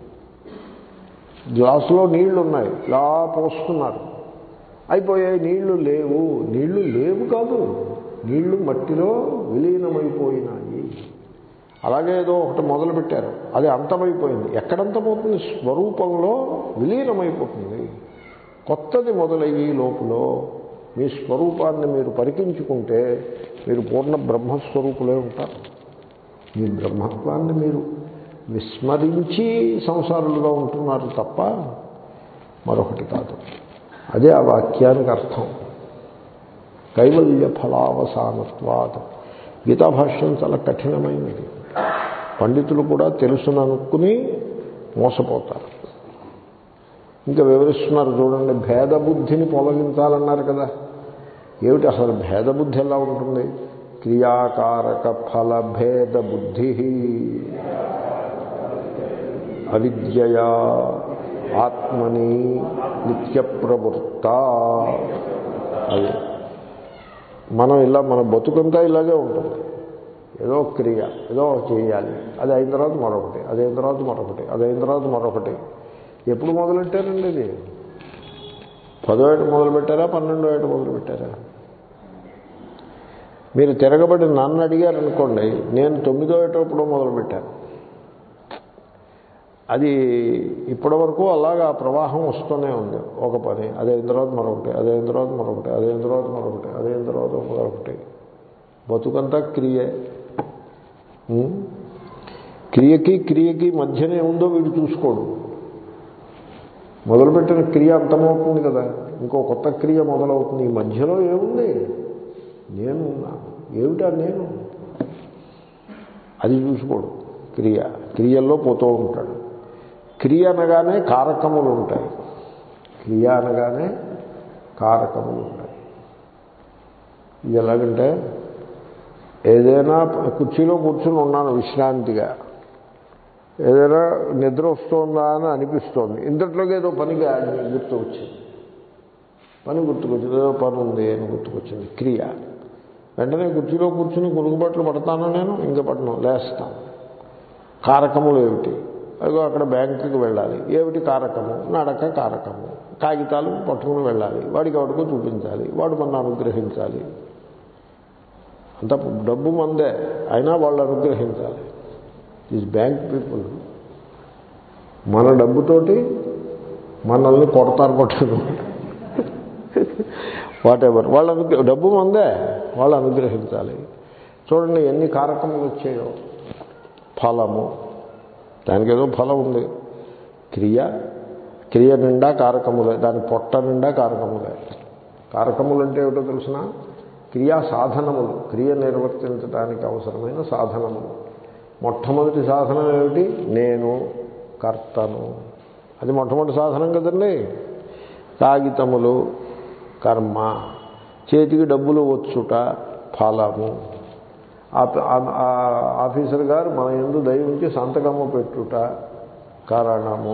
గ్లాసులో నీళ్లు ఉన్నాయి ఇలా పోస్తున్నారు అయిపోయాయి నీళ్లు లేవు నీళ్లు లేవు కాదు నీళ్లు మట్టిలో విలీనమైపోయినాయి అలాగే ఏదో ఒకటి మొదలుపెట్టారు అది అంతమైపోయింది ఎక్కడంతమవుతుంది స్వరూపంలో విలీనమైపోతుంది కొత్తది మొదలయ్యి లోపల మీ స్వరూపాన్ని మీరు పరికించుకుంటే మీరు పూర్ణ బ్రహ్మస్వరూపులే ఉంటారు మీ బ్రహ్మత్వాన్ని మీరు విస్మరించి సంసారులుగా ఉంటున్నారు తప్ప మరొకటి కాదు అదే ఆ వాక్యానికి అర్థం కైవల్య ఫలావసానత్వాత్ గీతాభాష్యం చాలా కఠినమైనది పండితులు కూడా తెలుసుననుకుని మోసపోతారు ఇంకా వివరిస్తున్నారు చూడండి భేదబుద్ధిని పొలగించాలన్నారు కదా ఏమిటి అసలు భేదబుద్ధి ఎలా ఉంటుంది క్రియాకారక ఫల భేద బుద్ధి అవిద్యయా ఆత్మని నిత్యప్రవృత్త అది మనం ఇలా మన బతుకంతా ఇలాగే ఉంటుంది ఏదో క్రియ ఏదో చేయాలి అది అయిన తర్వాత మరొకటి అది అయిన తర్వాత మరొకటి అది అయిన తర్వాత మరొకటి ఎప్పుడు మొదలెట్టారండి ఇది పదో ఏట మొదలు పెట్టారా పన్నెండో ఏట మొదలు పెట్టారా మీరు తిరగబడి నన్ను అడిగారనుకోండి నేను తొమ్మిదో ఏటప్పుడు మొదలుపెట్టాను అది ఇప్పటి వరకు అలాగా ప్రవాహం వస్తూనే ఉంది ఒక పని అదైన తర్వాత మరొకటి అదైన తర్వాత మరొకటి అదైన తర్వాత మరొకటి అదైన తర్వాత మరొకటి బతుకంతా క్రియే ఉం? క్రియకి క్రియకి మధ్యనే ఉందో వీడు చూసుకోడు మొదలుపెట్టిన క్రియ అంతమవుతుంది కదా ఇంకో కొత్త క్రియ మొదలవుతుంది ఈ మధ్యలో ఏముంది నేను ఉన్నాను ఏమిటా నేను అది చూసుకోడు క్రియ క్రియల్లో పోతూ ఉంటాడు క్రియ అనగానే కారకములు ఉంటాయి క్రియ అనగానే కారకములు ఉంటాయి ఇది ఎలాగంటే ఏదైనా కుర్చీలో కూర్చుని ఉన్నాను విశ్రాంతిగా ఏదైనా నిద్ర వస్తుందా అని అనిపిస్తోంది ఇంతట్లోకి ఏదో పనిగా గుర్తు వచ్చింది పని గుర్తుకొచ్చింది ఏదో పని ఉంది అని గుర్తుకొచ్చింది క్రియ వెంటనే కుర్చీలో కూర్చుని గురుగుబట్లు పడతాను నేను ఇంకా పట్టను లేస్తాను కారకములు ఏమిటి అదిగో అక్కడ బ్యాంకుకి వెళ్ళాలి ఏమిటి కారకము నడక కారకము కాగితాలు పట్టుకుని వెళ్ళాలి వాడికి ఎవరికో చూపించాలి వాడు మన అనుగ్రహించాలి అంత డబ్బు మందే అయినా వాళ్ళు అనుగ్రహించాలి ఈజ్ బ్యాంక్ పీపుల్ మన డబ్బుతోటి మనల్ని కొడతారు కొట్టరు వాట్ ఎవర్ వాళ్ళు అనుగ్రహ డబ్బు మందే వాళ్ళు అనుగ్రహించాలి చూడండి ఎన్ని కారకములు వచ్చాయో ఫలము దానికి ఏదో ఫలం ఉంది క్రియ క్రియ నిండా కారకములే దాని పొట్ట నిండా కారకములే కారకములు అంటే ఏమిటో తెలిసిన క్రియా సాధనములు క్రియ నిర్వర్తించడానికి అవసరమైన సాధనములు మొట్టమొదటి సాధనం ఏమిటి నేను కర్తను అది మొట్టమొదటి సాధనం కదండి కాగితములు కర్మ చేతికి డబ్బులు వచ్చుట ఫలము ఆఫీసర్ గారు మన ఎందు దయించి సంతకము పెట్టుట కారణము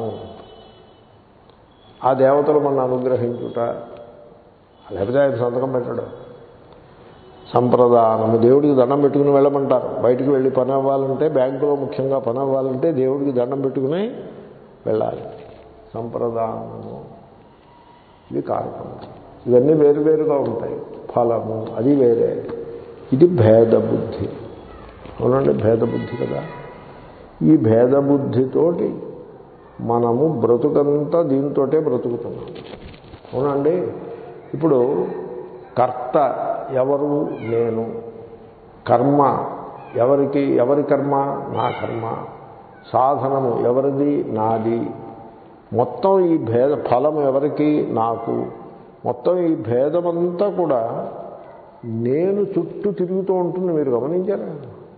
ఆ దేవతలు మన అనుగ్రహించుట లేకపోతే ఆయన సంతకం పెట్టడం సంప్రదానము దేవుడికి దండం పెట్టుకుని వెళ్ళమంటారు బయటికి వెళ్ళి పని అవ్వాలంటే బ్యాంకులో ముఖ్యంగా పని అవ్వాలంటే దేవుడికి దండం పెట్టుకుని వెళ్ళాలి సంప్రదానము ఇది కారకము ఇవన్నీ వేరువేరుగా ఉంటాయి ఫలము అది వేరే ఇది భేదబుద్ధి అవునండి భేదబుద్ధి కదా ఈ భేదబుద్ధితోటి మనము బ్రతుకంతా దీంతోటే బ్రతుకుతున్నాం అవునండి ఇప్పుడు కర్త ఎవరు నేను కర్మ ఎవరికి ఎవరి కర్మ నా కర్మ సాధనము ఎవరిది నాది మొత్తం ఈ భేద ఫలం ఎవరికి నాకు మొత్తం ఈ భేదమంతా కూడా నేను చుట్టూ తిరుగుతూ ఉంటుంది మీరు గమనించారా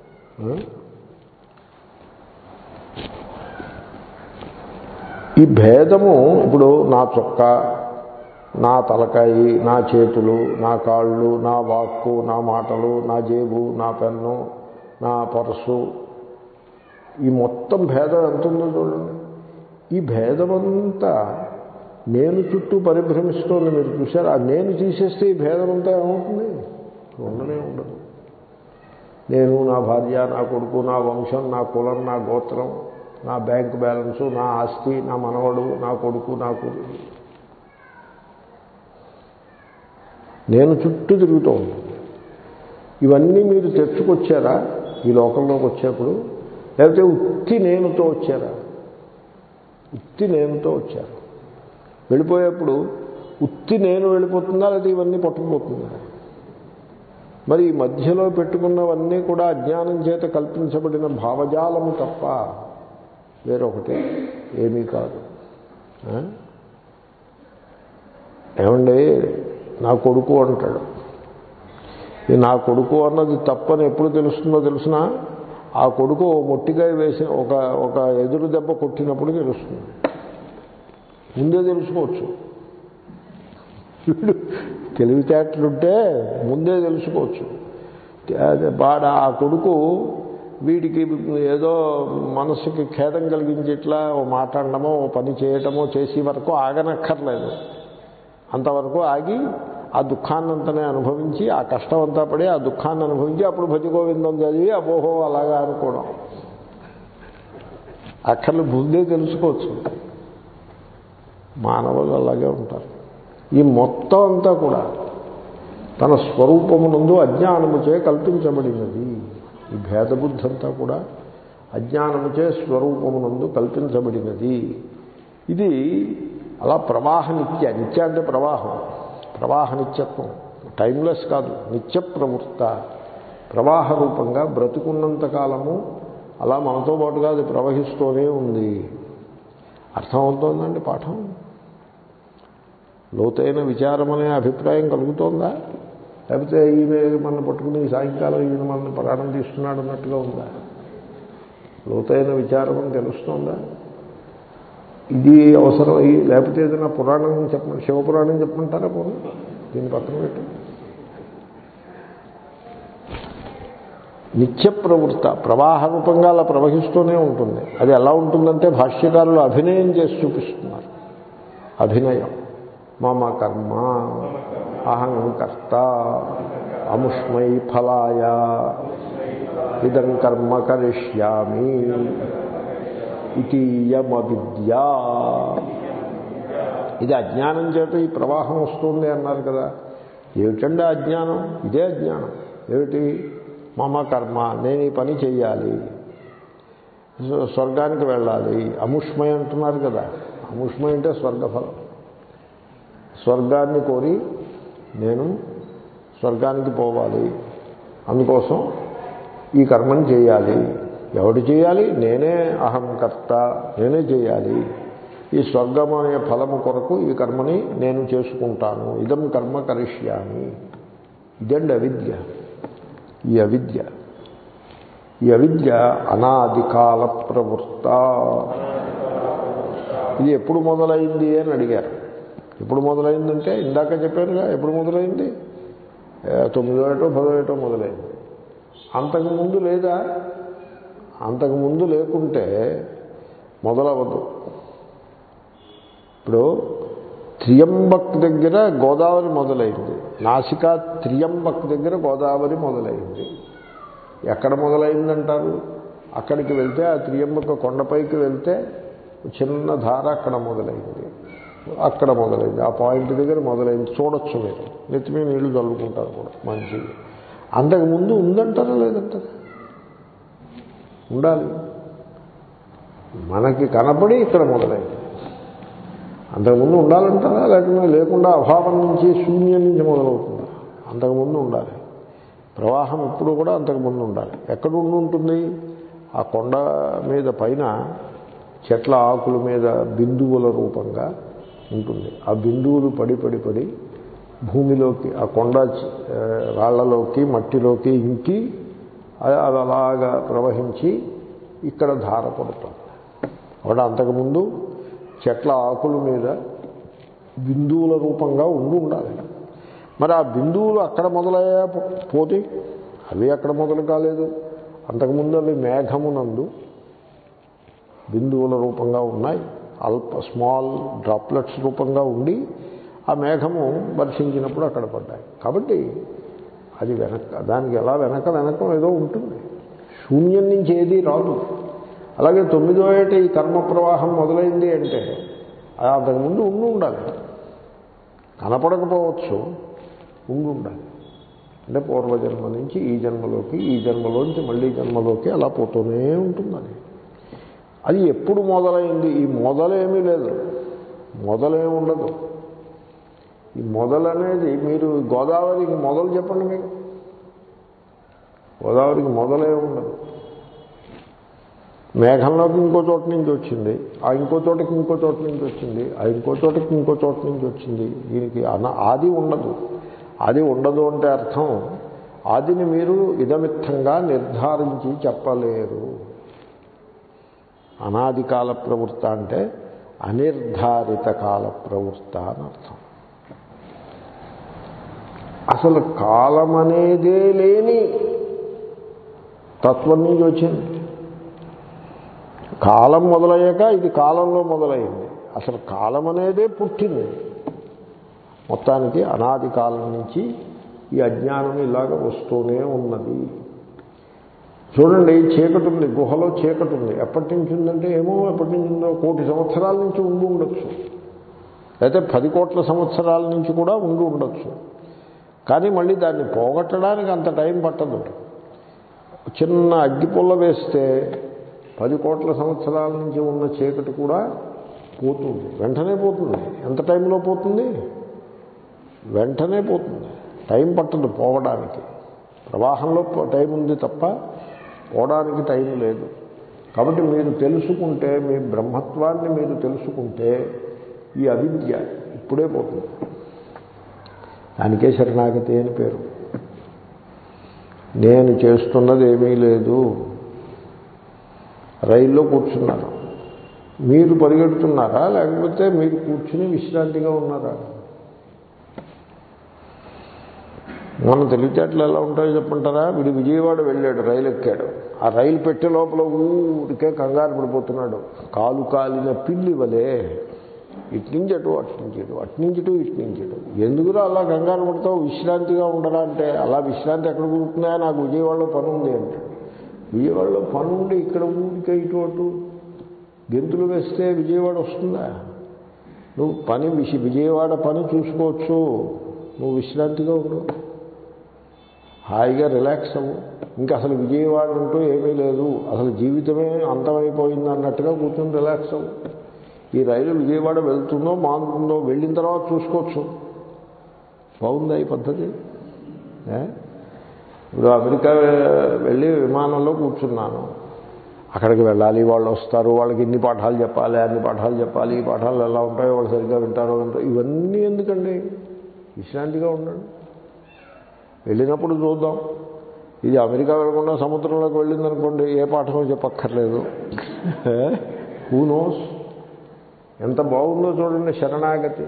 ఈ భేదము ఇప్పుడు నా చొక్క నా తలకాయి నా చేతులు నా కాళ్ళు నా వాక్కు నా మాటలు నా జేబు నా పెన్ను నా పర్సు ఈ మొత్తం భేదం ఎంత ఉందో చూడండి ఈ భేదమంతా నేను చుట్టూ పరిభ్రమిస్తోంది మీరు చూసారు ఆ నేను తీసేస్తే ఈ భేదమంతా ఏమవుతుంది ఉండనే ఉండదు నేను నా భార్య నా కొడుకు నా వంశం నా కులం నా గోత్రం నా బ్యాంక్ బ్యాలెన్సు నా ఆస్తి నా మనవడు నా కొడుకు నా కొడుకు నేను చుట్టూ తిరుగుతూ ఉంటుంది ఇవన్నీ మీరు తెచ్చుకొచ్చారా ఈ లోకంలోకి వచ్చేప్పుడు లేకపోతే ఉత్తి నేనుతో వచ్చారా ఉత్తి నేనుతో వచ్చారు వెళ్ళిపోయేప్పుడు ఉత్తి నేను వెళ్ళిపోతుందా లేదా ఇవన్నీ పట్టుకుపోతుందా మరి ఈ మధ్యలో పెట్టుకున్నవన్నీ కూడా అజ్ఞానం చేత కల్పించబడిన భావజాలము తప్ప వేరొకటి ఏమీ కాదు ఆ? ఏమండి నా కొడుకు అంటాడు ఈ నా కొడుకు అన్నది తప్పని ఎప్పుడు తెలుస్తుందో తెలిసిన ఆ కొడుకు ఓ మొట్టికాయ వేసి ఒక ఒక ఎదురు దెబ్బ కొట్టినప్పుడు తెలుస్తుంది ముందే తెలుసుకోవచ్చు వీడు తెలివితేటలుంటే ముందే తెలుసుకోవచ్చు అదే బాడ ఆ కొడుకు వీడికి ఏదో మనసుకి ఖేదం కలిగించేట్లా ఓ మాట్లాడటమో ఓ పని చేయటమో చేసే వరకు ఆగనక్కర్లేదు అంతవరకు ఆగి ఆ దుఃఖాన్నంతనే అనుభవించి ఆ కష్టం అంతా పడి ఆ దుఃఖాన్ని అనుభవించి అప్పుడు భజగోవిందం చదివి అపోహో అలాగా అనుకోవడం అక్కర్లు ముందే తెలుసుకోవచ్చు మానవులు అలాగే ఉంటారు ఈ మొత్తం అంతా కూడా తన స్వరూపమునందు అజ్ఞానముచే కల్పించబడినది ఈ భేదబుద్ధి అంతా కూడా అజ్ఞానముచే స్వరూపమునందు కల్పించబడినది ఇది అలా ప్రవాహ నిత్య నిత్య అంటే ప్రవాహం ప్రవాహ నిత్యత్వం టైమ్లెస్ కాదు నిత్య ప్రవృత్త ప్రవాహ రూపంగా బ్రతుకున్నంత కాలము అలా మనతో పాటుగా అది ప్రవహిస్తూనే ఉంది అర్థమవుతోందండి పాఠం లోతైన విచారం అనే అభిప్రాయం కలుగుతోందా లేకపోతే ఈమె మన పట్టుకుని సాయంకాలం ఈయన మన ప్రాణం తీస్తున్నాడు అన్నట్టుగా ఉందా లోతైన విచారం అని తెలుస్తోందా ఇది అవసరం అయ్యి లేకపోతే ఏదైనా పురాణం చెప్పండి శివపురాణం చెప్పమంటారా పోనీ దీని పక్కన పెట్టి నిత్య ప్రవృత్త ప్రవాహ రూపంగా అలా ప్రవహిస్తూనే ఉంటుంది అది ఎలా ఉంటుందంటే భాష్యకారులు అభినయం చేసి చూపిస్తున్నారు అభినయం మమ కర్మ అహంకర్త అముష్మై ఫలాయ ఇదం కర్మ కరిష్యామి ఇటీయమవిద్యా ఇది అజ్ఞానం చేత ఈ ప్రవాహం వస్తుంది అన్నారు కదా ఏమిటండి అజ్ఞానం ఇదే అజ్ఞానం ఏమిటి మమ కర్మ నేను ఈ పని చెయ్యాలి స్వర్గానికి వెళ్ళాలి అముష్మయ అంటున్నారు కదా అముష్మయ అంటే స్వర్గఫలం స్వర్గాన్ని కోరి నేను స్వర్గానికి పోవాలి అందుకోసం ఈ కర్మని చేయాలి ఎవడు చేయాలి నేనే అహంకర్త నేనే చేయాలి ఈ స్వర్గం అనే ఫలము కొరకు ఈ కర్మని నేను చేసుకుంటాను ఇదం కర్మ కరిష్యామి ఇదండి అవిద్య ఈ అవిద్య ఈ అవిద్య అనాది కాల ప్రవృత్త ఇది ఎప్పుడు మొదలైంది అని అడిగారు ఎప్పుడు మొదలైందంటే ఇందాక చెప్పానుగా ఎప్పుడు మొదలైంది తొమ్మిదో ఏటో పదో ఏటో మొదలైంది అంతకుముందు లేదా అంతకుముందు లేకుంటే మొదలవద్దు ఇప్పుడు త్రియంబక్ దగ్గర గోదావరి మొదలైంది నాసికా త్రియంబక్ దగ్గర గోదావరి మొదలైంది ఎక్కడ మొదలైందంటారు అక్కడికి వెళ్తే ఆ త్రియంబక కొండపైకి వెళ్తే చిన్న ధార అక్కడ మొదలైంది అక్కడ మొదలైంది ఆ పాయింట్ దగ్గర మొదలైంది చూడొచ్చు మీరు నెత్తిమీ నీళ్లు చల్లుకుంటారు కూడా మంచిది అంతకుముందు ఉందంటారా లేదంటారా ఉండాలి మనకి కనపడి ఇక్కడ మొదలైంది అంతకుముందు ఉండాలంటారా లేకుండా లేకుండా అభావం నుంచి శూన్యం నుంచి మొదలవుతుందా అంతకుముందు ఉండాలి ప్రవాహం ఇప్పుడు కూడా అంతకుముందు ఉండాలి ఎక్కడ ఉండి ఉంటుంది ఆ కొండ మీద పైన చెట్ల ఆకుల మీద బిందువుల రూపంగా ఉంటుంది ఆ బిందువులు పడి పడి పడి భూమిలోకి ఆ కొండ రాళ్లలోకి మట్టిలోకి ఇంకి అది అలాగా ప్రవహించి ఇక్కడ ధార పడుతుంది అక్కడ అంతకుముందు చెట్ల ఆకుల మీద బిందువుల రూపంగా ఉండి ఉండాలి మరి ఆ బిందువులు అక్కడ మొదలయ్యా పోతే అవి అక్కడ మొదలు కాలేదు అంతకుముందు అవి మేఘమునందు బిందువుల రూపంగా ఉన్నాయి అల్ప స్మాల్ డ్రాప్లెట్స్ రూపంగా ఉండి ఆ మేఘము వర్షించినప్పుడు అక్కడ పడ్డాయి కాబట్టి అది వెనక దానికి ఎలా వెనక వెనక ఏదో ఉంటుంది శూన్యం నుంచి ఏది రాదు అలాగే తొమ్మిదో ఏట ఈ కర్మ ప్రవాహం మొదలైంది అంటే అది అంతకుముందు ఉండి ఉండాలి కనపడకపోవచ్చు ఉండి ఉండాలి అంటే పూర్వజన్మ నుంచి ఈ జన్మలోకి ఈ జన్మలోంచి మళ్ళీ జన్మలోకి అలా పోతూనే ఉంటుంది అది అది ఎప్పుడు మొదలైంది ఈ మొదలేమీ లేదు మొదలేమి ఉండదు ఈ మొదలు అనేది మీరు గోదావరికి మొదలు చెప్పండి మీకు గోదావరికి మొదలే ఉండదు మేఘంలోకి ఇంకో చోట నుంచి వచ్చింది ఆ ఇంకో చోటకి ఇంకో చోట నుంచి వచ్చింది ఆ ఇంకో చోటకి ఇంకో చోట నుంచి వచ్చింది దీనికి అన ఆది ఉండదు ఆది ఉండదు అంటే అర్థం ఆదిని మీరు ఇదమిత్తంగా నిర్ధారించి చెప్పలేరు అనాది కాల ప్రవృత్త అంటే అనిర్ధారిత కాల ప్రవృత్త అని అర్థం అసలు కాలం అనేదే లేని తత్వం నుంచి వచ్చింది కాలం మొదలయ్యాక ఇది కాలంలో మొదలైంది అసలు కాలం అనేదే పుట్టింది మొత్తానికి అనాది కాలం నుంచి ఈ అజ్ఞానం ఇలాగ వస్తూనే ఉన్నది చూడండి చీకటి ఉంది గుహలో చీకటి ఉంది ఎప్పటి నుంచి ఉందంటే ఏమో ఎప్పటి నుంచి ఉందో కోటి సంవత్సరాల నుంచి ఉండి ఉండొచ్చు అయితే పది కోట్ల సంవత్సరాల నుంచి కూడా ఉండి ఉండొచ్చు కానీ మళ్ళీ దాన్ని పోగొట్టడానికి అంత టైం పట్టదు చిన్న అగ్గిపుల్ల వేస్తే పది కోట్ల సంవత్సరాల నుంచి ఉన్న చీకటి కూడా పోతుంది వెంటనే పోతుంది ఎంత టైంలో పోతుంది వెంటనే పోతుంది టైం పట్టదు పోవడానికి ప్రవాహంలో టైం ఉంది తప్ప పోవడానికి టైం లేదు కాబట్టి మీరు తెలుసుకుంటే మీ బ్రహ్మత్వాన్ని మీరు తెలుసుకుంటే ఈ అవిద్య ఇప్పుడే పోతుంది దానికే శరణాగతి అని పేరు నేను చేస్తున్నది ఏమీ లేదు రైల్లో కూర్చున్నాను మీరు పరిగెడుతున్నారా లేకపోతే మీరు కూర్చుని విశ్రాంతిగా ఉన్నారా మన తెలివితేటలు ఎలా ఉంటాయో చెప్పంటారా వీడు విజయవాడ వెళ్ళాడు రైలు ఎక్కాడు ఆ రైలు పెట్టే లోపల ఊరికే కంగారు పడిపోతున్నాడు కాలు కాలిన పిల్లి వలే ఇటు నుంచి అటు అటు నుంచి ఇటు అటు నుంచి ఇటు ఇటు నుంచి ఇటు ఎందుకురా అలా కంగారు పడతావు విశ్రాంతిగా ఉండరా అంటే అలా విశ్రాంతి ఎక్కడ కుదురుతున్నాయా నాకు విజయవాడలో పని ఉంది అంటే విజయవాడలో పని ఉండి ఇక్కడ ఊరికే ఇటు అటు గెంతులు వేస్తే విజయవాడ వస్తుందా నువ్వు పని విష విజయవాడ పని చూసుకోవచ్చు నువ్వు విశ్రాంతిగా ఉండు హాయిగా రిలాక్స్ అవ్వు ఇంకా అసలు విజయవాడ అంటూ ఏమీ లేదు అసలు జీవితమే అంతమైపోయింది అన్నట్టుగా కూర్చొని రిలాక్స్ అవ్వు ఈ రైలు విజయవాడ వెళ్తుందో మానుతుందో వెళ్ళిన తర్వాత చూసుకోవచ్చు బాగుందా ఈ పద్ధతి ఏ? ఇప్పుడు అమెరికా వెళ్ళి విమానంలో కూర్చున్నాను అక్కడికి వెళ్ళాలి వాళ్ళు వస్తారు వాళ్ళకి ఇన్ని పాఠాలు చెప్పాలి అన్ని పాఠాలు చెప్పాలి ఈ పాఠాలు ఎలా ఉంటాయో వాళ్ళు సరిగ్గా వింటారో వింటారో ఇవన్నీ ఎందుకండి విశ్రాంతిగా ఉండండి వెళ్ళినప్పుడు చూద్దాం ఇది అమెరికా వెళ్ళకుండా సముద్రంలోకి వెళ్ళిందనుకోండి ఏ పాఠమో చెప్పక్కర్లేదు హూ నోస్ ఎంత బాగుందో చూడండి శరణాగతి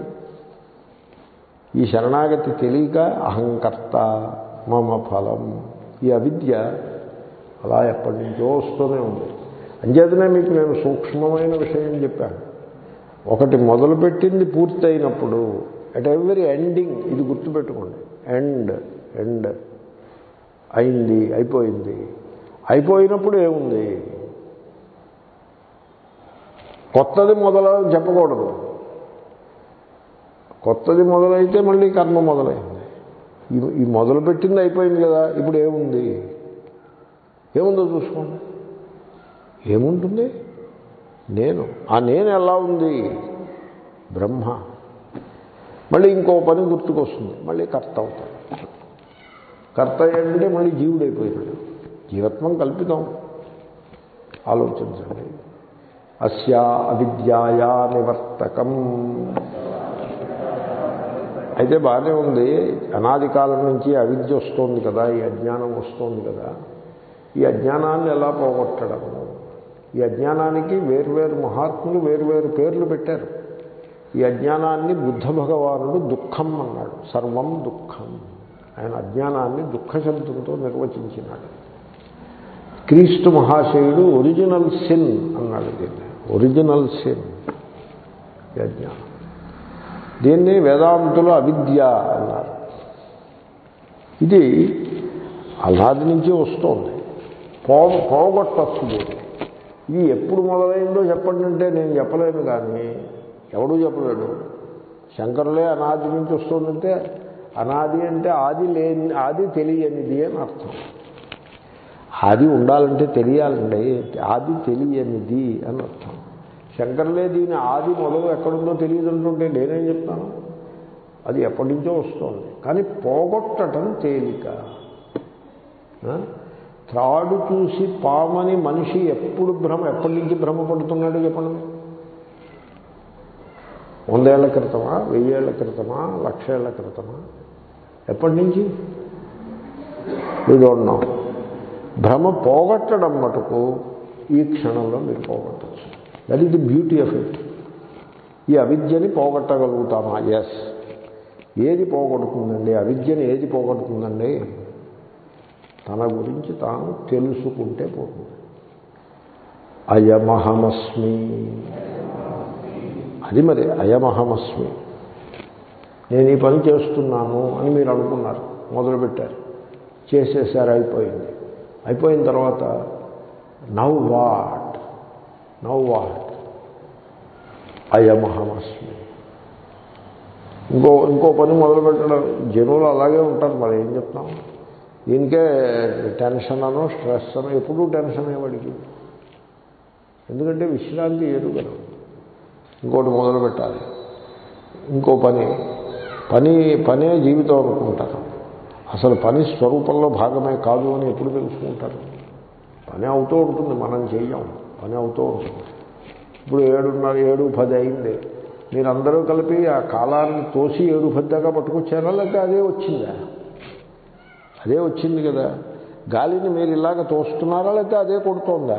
ఈ శరణాగతి తెలియక అహంకర్త మమ ఫలం ఈ అవిద్య అలా ఎప్పటి నుంచో వస్తూనే ఉంది అంచేతనే మీకు నేను సూక్ష్మమైన విషయం చెప్పాను ఒకటి మొదలుపెట్టింది పూర్తయినప్పుడు అట్ ఎవరీ ఎండింగ్ ఇది గుర్తుపెట్టుకోండి ఎండ్ ఎండ్ అయింది అయిపోయింది అయిపోయినప్పుడు ఏముంది కొత్తది మొదలని చెప్పకూడదు కొత్తది మొదలైతే మళ్ళీ కర్మ మొదలైంది ఈ- ఈ మొదలుపెట్టింది అయిపోయింది కదా ఇప్పుడు ఏముంది ఏముందో చూసుకోండి ఏముంటుంది నేను ఆ నేను ఎలా ఉంది బ్రహ్మ మళ్ళీ ఇంకో పని గుర్తుకొస్తుంది మళ్ళీ కర్త అవుతాడు కర్త అంటే మళ్ళీ జీవుడైపోయినాడు జీవత్వం కల్పితం ఆలోచించండి అస్యా అవిద్యాయా నివర్తకం అయితే బాగానే ఉంది అనాది కాలం నుంచి అవిద్య వస్తోంది కదా ఈ అజ్ఞానం వస్తోంది కదా ఈ అజ్ఞానాన్ని ఎలా పోగొట్టడము ఈ అజ్ఞానానికి వేర్వేరు మహాత్ములు వేర్వేరు పేర్లు పెట్టారు ఈ అజ్ఞానాన్ని బుద్ధ భగవానుడు దుఃఖం అన్నాడు సర్వం దుఃఖం ఆయన అజ్ఞానాన్ని దుఃఖ శబ్దంతో నిర్వచించినాడు క్రీస్తు మహాశయుడు ఒరిజినల్ సిన్ అన్నాడు దీన్ని ఒరిజినల్ సిన్ ఈ అజ్ఞానం దీన్ని వేదాంతులు అవిద్య అన్నారు ఇది అనాది నుంచి వస్తోంది పో పోగొట్టచ్చు దీన్ని ఇది ఎప్పుడు మొదలైందో చెప్పండి అంటే నేను చెప్పలేను కానీ ఎవడూ చెప్పలేడు శంకరులే అనాది నుంచి వస్తుందంటే అనాది అంటే ఆది లేని ఆది తెలియనిది అని అర్థం ఆది ఉండాలంటే తెలియాలండి ఆది తెలియనిది అని అర్థం శంకర్లే దీని ఆది మొదలు ఎక్కడుందో తెలియదు అంటుంటే నేనేం చెప్తాను అది ఎప్పటి నుంచో వస్తుంది కానీ పోగొట్టడం తేలిక ఆ? త్రాడు చూసి పామని మనిషి ఎప్పుడు భ్రమ ఎప్పటి నుంచి భ్రమపడుతున్నాడు చెప్పండి వందేళ్ల క్రితమా వెయ్యేళ్ల క్రితమా లక్షేళ్ల క్రితమా ఎప్పటి నుంచి వీ డోంట్ నో భ్రమ పోగొట్టడం మటుకు ఈ క్షణంలో మీరు పోగొట్టచ్చు that is the beauty of it ఈ అవిద్యని పోగొట్టగలుగుతామా ఎస్ ఏది పోగొడుతుందండి అవిద్యని ఏది పోగొడుతుందండి తన గురించి తాను తెలుసుకుంటే పోతుంది అయమహమస్మి అది మరి అయమహమస్మి నేను ఈ పని చేస్తున్నాను అని మీరు అనుకున్నారు మొదలుపెట్టారు చేసేసారు అయిపోయింది అయిపోయిన తర్వాత నవ్ వాట్ నవ్ వాట్ అయమహమస్మి ఇంకో ఇంకో పని మొదలు పెట్టడం జనులు అలాగే ఉంటారు మరి ఏం చెప్తాం దీనికే టెన్షన్ అనో స్ట్రెస్ అనో ఎప్పుడూ టెన్షన్ వాడికి ఎందుకంటే విశ్రాంతి ఎరుగను ఇంకోటి మొదలు పెట్టాలి ఇంకో పని పని పనే జీవితం అనుకుంటారు అసలు పని స్వరూపంలో భాగమే కాదు అని ఎప్పుడు తెలుసుకుంటారు పని అవుతూ ఉంటుంది మనం చెయ్యం పని అవుతూ ఉంటుంది ఇప్పుడు ఏడున్నర ఏడు పది అయింది మీరందరూ కలిపి ఆ కాలాన్ని తోసి ఏడు పది దాకా పట్టుకొచ్చారా లేకపోతే అదే వచ్చిందా అదే వచ్చింది కదా గాలిని మీరు ఇలాగ తోస్తున్నారా లేకపోతే అదే కొడుతోందా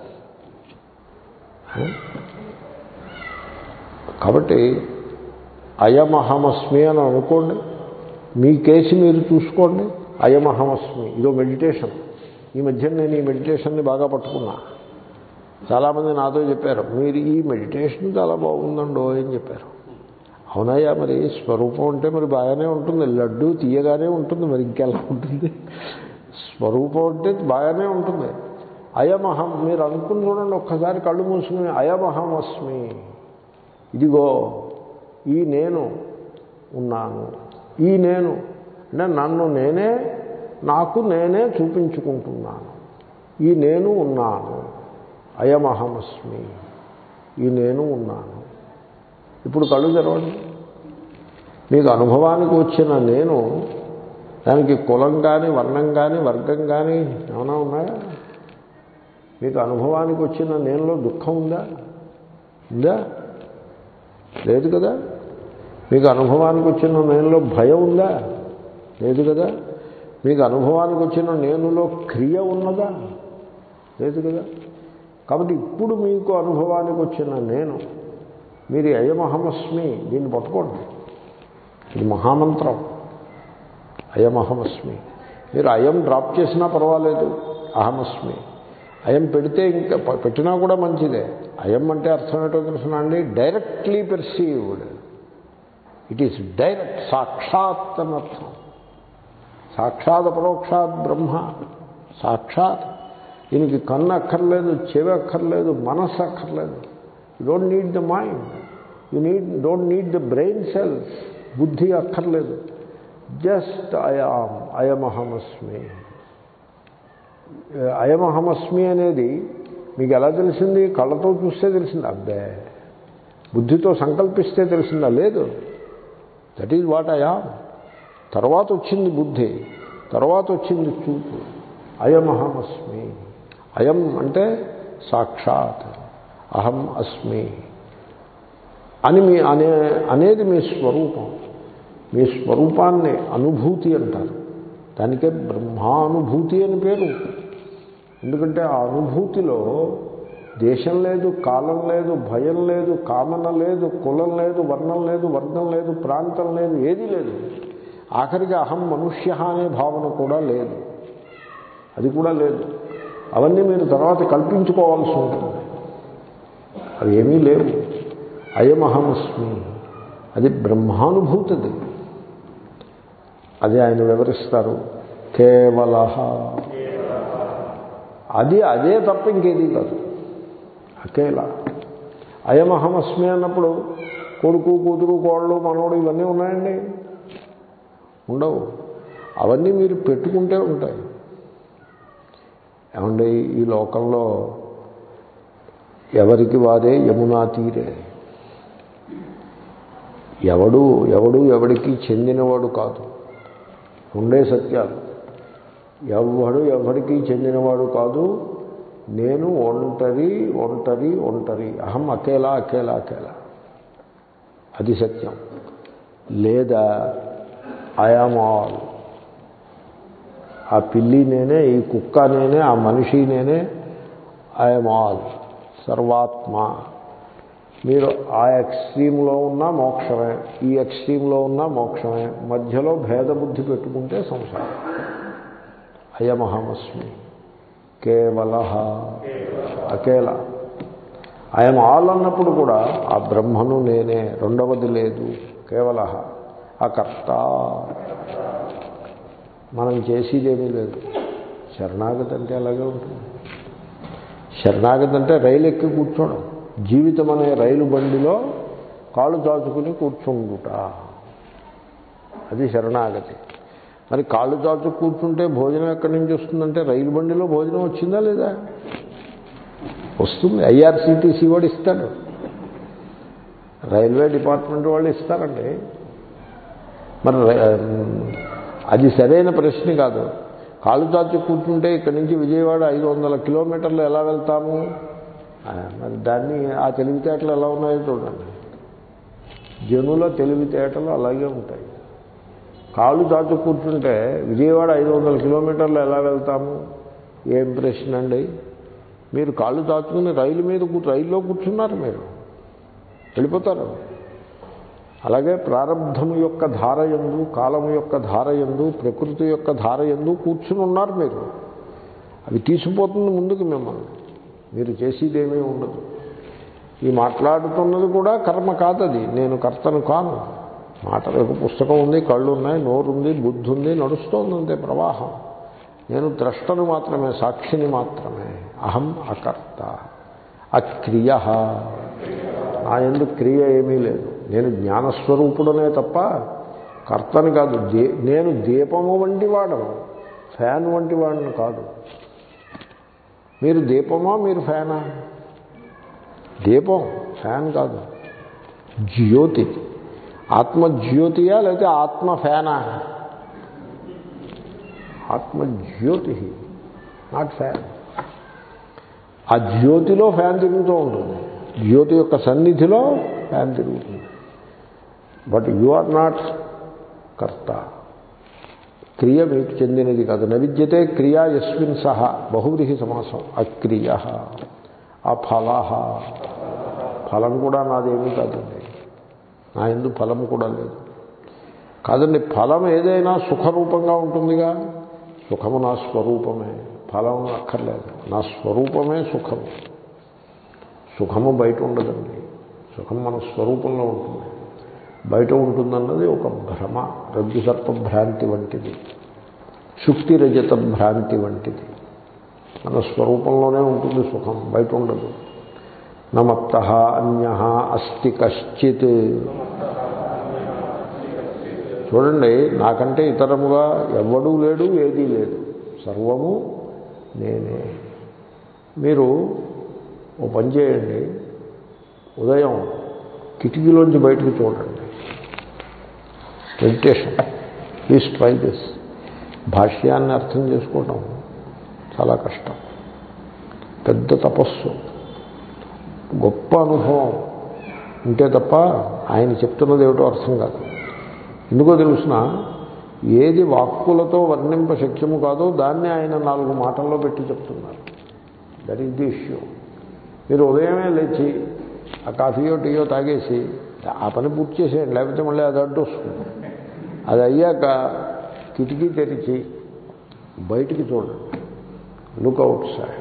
కాబట్టి అయమహమస్మి అని అనుకోండి మీ కేసు మీరు చూసుకోండి అయమహమస్మి ఇదో మెడిటేషన్ ఈ మధ్య నేను ఈ మెడిటేషన్ని బాగా పట్టుకున్నా చాలామంది నాతో చెప్పారు మీరు ఈ మెడిటేషన్ చాలా బాగుందండో అని చెప్పారు అవునయ్యా మరి స్వరూపం అంటే మరి బాగానే ఉంటుంది లడ్డు తీయగానే ఉంటుంది మరి ఇంకెలా ఉంటుంది స్వరూపం అంటే బాగానే ఉంటుంది అయమహం మీరు అనుకుని చూడండి ఒక్కసారి కళ్ళు మూసుకుని అయమహం అస్మి ఇదిగో ఈ నేను ఉన్నాను ఈ నేను అంటే నన్ను నేనే నాకు నేనే చూపించుకుంటున్నాను ఈ నేను ఉన్నాను అయమహమస్మి ఈ నేను ఉన్నాను ఇప్పుడు కళ్ళు తెరవండి మీకు అనుభవానికి వచ్చిన నేను దానికి కులం కానీ వర్ణం కానీ వర్గం కానీ ఏమైనా ఉన్నాయా మీకు అనుభవానికి వచ్చిన నేనులో దుఃఖం ఉందా ఉందా లేదు కదా మీకు అనుభవానికి వచ్చిన నేనులో భయం ఉందా లేదు కదా మీకు అనుభవానికి వచ్చిన నేనులో క్రియ ఉన్నదా లేదు కదా కాబట్టి ఇప్పుడు మీకు అనుభవానికి వచ్చిన నేను మీరు అయమహమస్మి దీన్ని పట్టుకోండి ఇది మహామంత్రం అయమహమస్మి మీరు అయం డ్రాప్ చేసినా పర్వాలేదు అహమస్మి అయం పెడితే ఇంకా ప- పెట్టినా కూడా మంచిదే అయం అంటే అర్థం ఏంటో తెలుసునా అండి directly perceived it is direct సాక్షాత్ అని అర్థం సాక్షాత్ పరోక్షాత్ బ్రహ్మ సాక్షాత్ దీనికి కన్ను అక్కర్లేదు చెవి అక్కర్లేదు మనస్సు అక్కర్లేదు you don't need the mind you need don't need the brain cells బుద్ధి అక్కర్లేదు జస్ట్ అయామ్ అయమహమస్మి అయమహమస్మి అనేది మీకు ఎలా తెలిసింది కళ్ళతో చూస్తే తెలిసింది అబ్బే బుద్ధితో సంకల్పిస్తే తెలిసిందా లేదు దట్ ఈజ్ వాట్ అయామ్ తర్వాత వచ్చింది బుద్ధి తర్వాత వచ్చింది చూపు అయమహమస్మి అయం అంటే సాక్షాత్ అహం అస్మి అని మీ అనే అనేది మీ స్వరూపం మీ స్వరూపాన్ని అనుభూతి అంటారు దానికే బ్రహ్మానుభూతి అని పేరు ఎందుకంటే ఆ అనుభూతిలో దేశం లేదు కాలం లేదు భయం లేదు కామన లేదు కులం లేదు వర్ణం లేదు వర్గం లేదు ప్రాంతం లేదు ఏదీ లేదు ఆఖరికి అహం మనుష్య అనే భావన కూడా లేదు అది కూడా లేదు అవన్నీ మీరు తర్వాత కల్పించుకోవాల్సి ఉంటుంది అవి ఏమీ లేవు అయమహమస్మి అది బ్రహ్మానుభూతిది అది ఆయన వివరిస్తారు కేవల అది అదే తప్ప ఇంకేది కాదు అకేల అయమహమస్మి అన్నప్పుడు కొడుకు కూతురు కోళ్ళు మనవడు ఇవన్నీ ఉన్నాయండి ఉండవు అవన్నీ మీరు పెట్టుకుంటే ఉంటాయి ఏమండి ఈ లోకంలో ఎవరికి వారే యమునా తీరే ఎవడు ఎవడు ఎవడికి చెందినవాడు కాదు ఉండే సత్యాలు ఎవడు ఎవడికి చెందినవాడు కాదు నేను ఒంటరి ఒంటరి ఒంటరి అహం అకేలా అకేలా అకేలా అది సత్యం లేదా ఐఆమ్ ఆల్ ఆ పిల్లి నేనే ఈ కుక్క నేనే ఆ మనిషి నేనే ఐఎమ్ ఆల్ సర్వాత్మ మీరు ఆ ఎక్స్ట్రీమ్లో ఉన్న మోక్షమే ఈ ఎక్స్ట్రీమ్లో ఉన్న మోక్షమే మధ్యలో భేదబుద్ధి పెట్టుకుంటే సంసారం అయమహమస్మి కేవల అకేల ఐఎమ్ ఆల్ అన్నప్పుడు కూడా ఆ బ్రహ్మను నేనే రెండవది లేదు కేవల అకర్త మనం చేసేదేమీ లేదు శరణాగతి అంటే అలాగే ఉంటుంది శరణాగతి అంటే రైలు ఎక్కి కూర్చోవడం జీవితం అనే రైలు బండిలో కాళ్ళు చాచుకుని కూర్చుండుట అది శరణాగతి మరి కాళ్ళు చాచు కూర్చుంటే భోజనం ఎక్కడి నుంచి వస్తుందంటే రైలు బండిలో భోజనం వచ్చిందా లేదా వస్తుంది ఐఆర్సీటీసీ వాడు ఇస్తాడు రైల్వే డిపార్ట్మెంట్ వాళ్ళు ఇస్తారండి మరి అది సరైన ప్రశ్న కాదు కాళ్ళు చాచి కూర్చుంటే ఇక్కడి నుంచి విజయవాడ ఐదు వందల కిలోమీటర్లు ఎలా వెళ్తాము మరి దాన్ని ఆ తెలివితేటలు ఎలా ఉన్నాయో చూడండి జనుల తెలివితేటలు అలాగే ఉంటాయి కాళ్ళు చాచు కూర్చుంటే విజయవాడ ఐదు వందల కిలోమీటర్లు ఎలా వెళ్తాము ఏం ప్రశ్న అండి మీరు కాళ్ళు చాచుకుని రైలు మీద రైల్లో కూర్చున్నారు మీరు వెళ్ళిపోతారు అలాగే ప్రారంధము యొక్క ధారయందు కాలము యొక్క ధారయందు ప్రకృతి యొక్క ధారయందు కూర్చుని ఉన్నారు మీరు అవి తీసుకుపోతుంది ముందుకు మిమ్మల్ని మీరు చేసేదేమీ ఉండదు ఈ మాట్లాడుతున్నది కూడా కర్మ కాదది నేను కర్తను కాను మాట రేపు పుస్తకం ఉంది కళ్ళు ఉన్నాయి నోరు ఉంది బుద్ధి ఉంది నడుస్తోంది అంతే ప్రవాహం నేను ద్రష్టను మాత్రమే సాక్షిని మాత్రమే అహం అకర్త అక్రియ నా ఎందు క్రియ ఏమీ లేదు నేను జ్ఞానస్వరూపుడనే తప్ప కర్తని కాదు దే నేను దీపము వంటి వాడను ఫ్యాన్ వంటి వాడిని కాదు మీరు దీపమా మీరు ఫ్యానా దీపం ఫ్యాన్ కాదు జ్యోతి ఆత్మ జ్యోతియా లేకపోతే ఆత్మ ఫ్యానా ఆత్మ జ్యోతి నాట్ ఫ్యాన్ ఆ జ్యోతిలో ఫ్యాన్ తిరుగుతూ ఉంటుంది జ్యోతి యొక్క సన్నిధిలో ఫ్యాన్ తిరుగుతుంది బట్ యు ఆర్ నాట్ కర్త క్రియ మీకు చెందినది కాదు నవిద్యతే క్రియా యస్మిన్ సహ బహువ్రీహి సమాసం అక్రియ ఆ ఫల ఫలం కూడా నాదేమీ కాదండి నా ఎందు ఫలం కూడా లేదు కాదండి ఫలం ఏదైనా సుఖరూపంగా ఉంటుందిగా సుఖము నా స్వరూపమే ఫలం అక్కర్లేదు నా స్వరూపమే సుఖము సుఖము బయట ఉండదండి సుఖం మన స్వరూపంలో ఉంటుంది బయట ఉంటుందన్నది ఒక భ్రమ రజ్జు సర్ప భ్రాంతి వంటిది శుక్తి రజత భ్రాంతి వంటిది మన స్వరూపంలోనే ఉంటుంది సుఖం బయట ఉండదు నమత్త అన్య అస్తి కశ్చిత్ చూడండి నాకంటే ఇతరముగా ఎవడూ లేడు ఏదీ లేదు సర్వము నేనే మీరు ఓ పని చేయండి ఉదయం కిటికీలోంచి బయటకు చూడండి మెడిటేషన్ ప్లీజ్ ట్రై దిస్ భాష్యాన్ని అర్థం చేసుకోవటం చాలా కష్టం పెద్ద తపస్సు గొప్ప అనుభవం ఉంటే తప్ప ఆయన చెప్తున్నది ఏమిటో అర్థం కాదు ఎందుకో తెలుసిన ఏది వాక్కులతో వర్ణింప శక్యము కాదో దాన్ని ఆయన నాలుగు మాటల్లో పెట్టి చెప్తున్నారు దట్ ఈస్ ది ఇష్యూ మీరు ఉదయమే లేచి ఆ కాఫీయో టీయో తాగేసి ఆ పని పూర్తి చేసేయండి లేకపోతే మళ్ళీ అది అడ్డు వస్తుంది అది అయ్యాక కిటికీ తెరిచి బయటికి చూడండి లుక్ అవుట్ సైడ్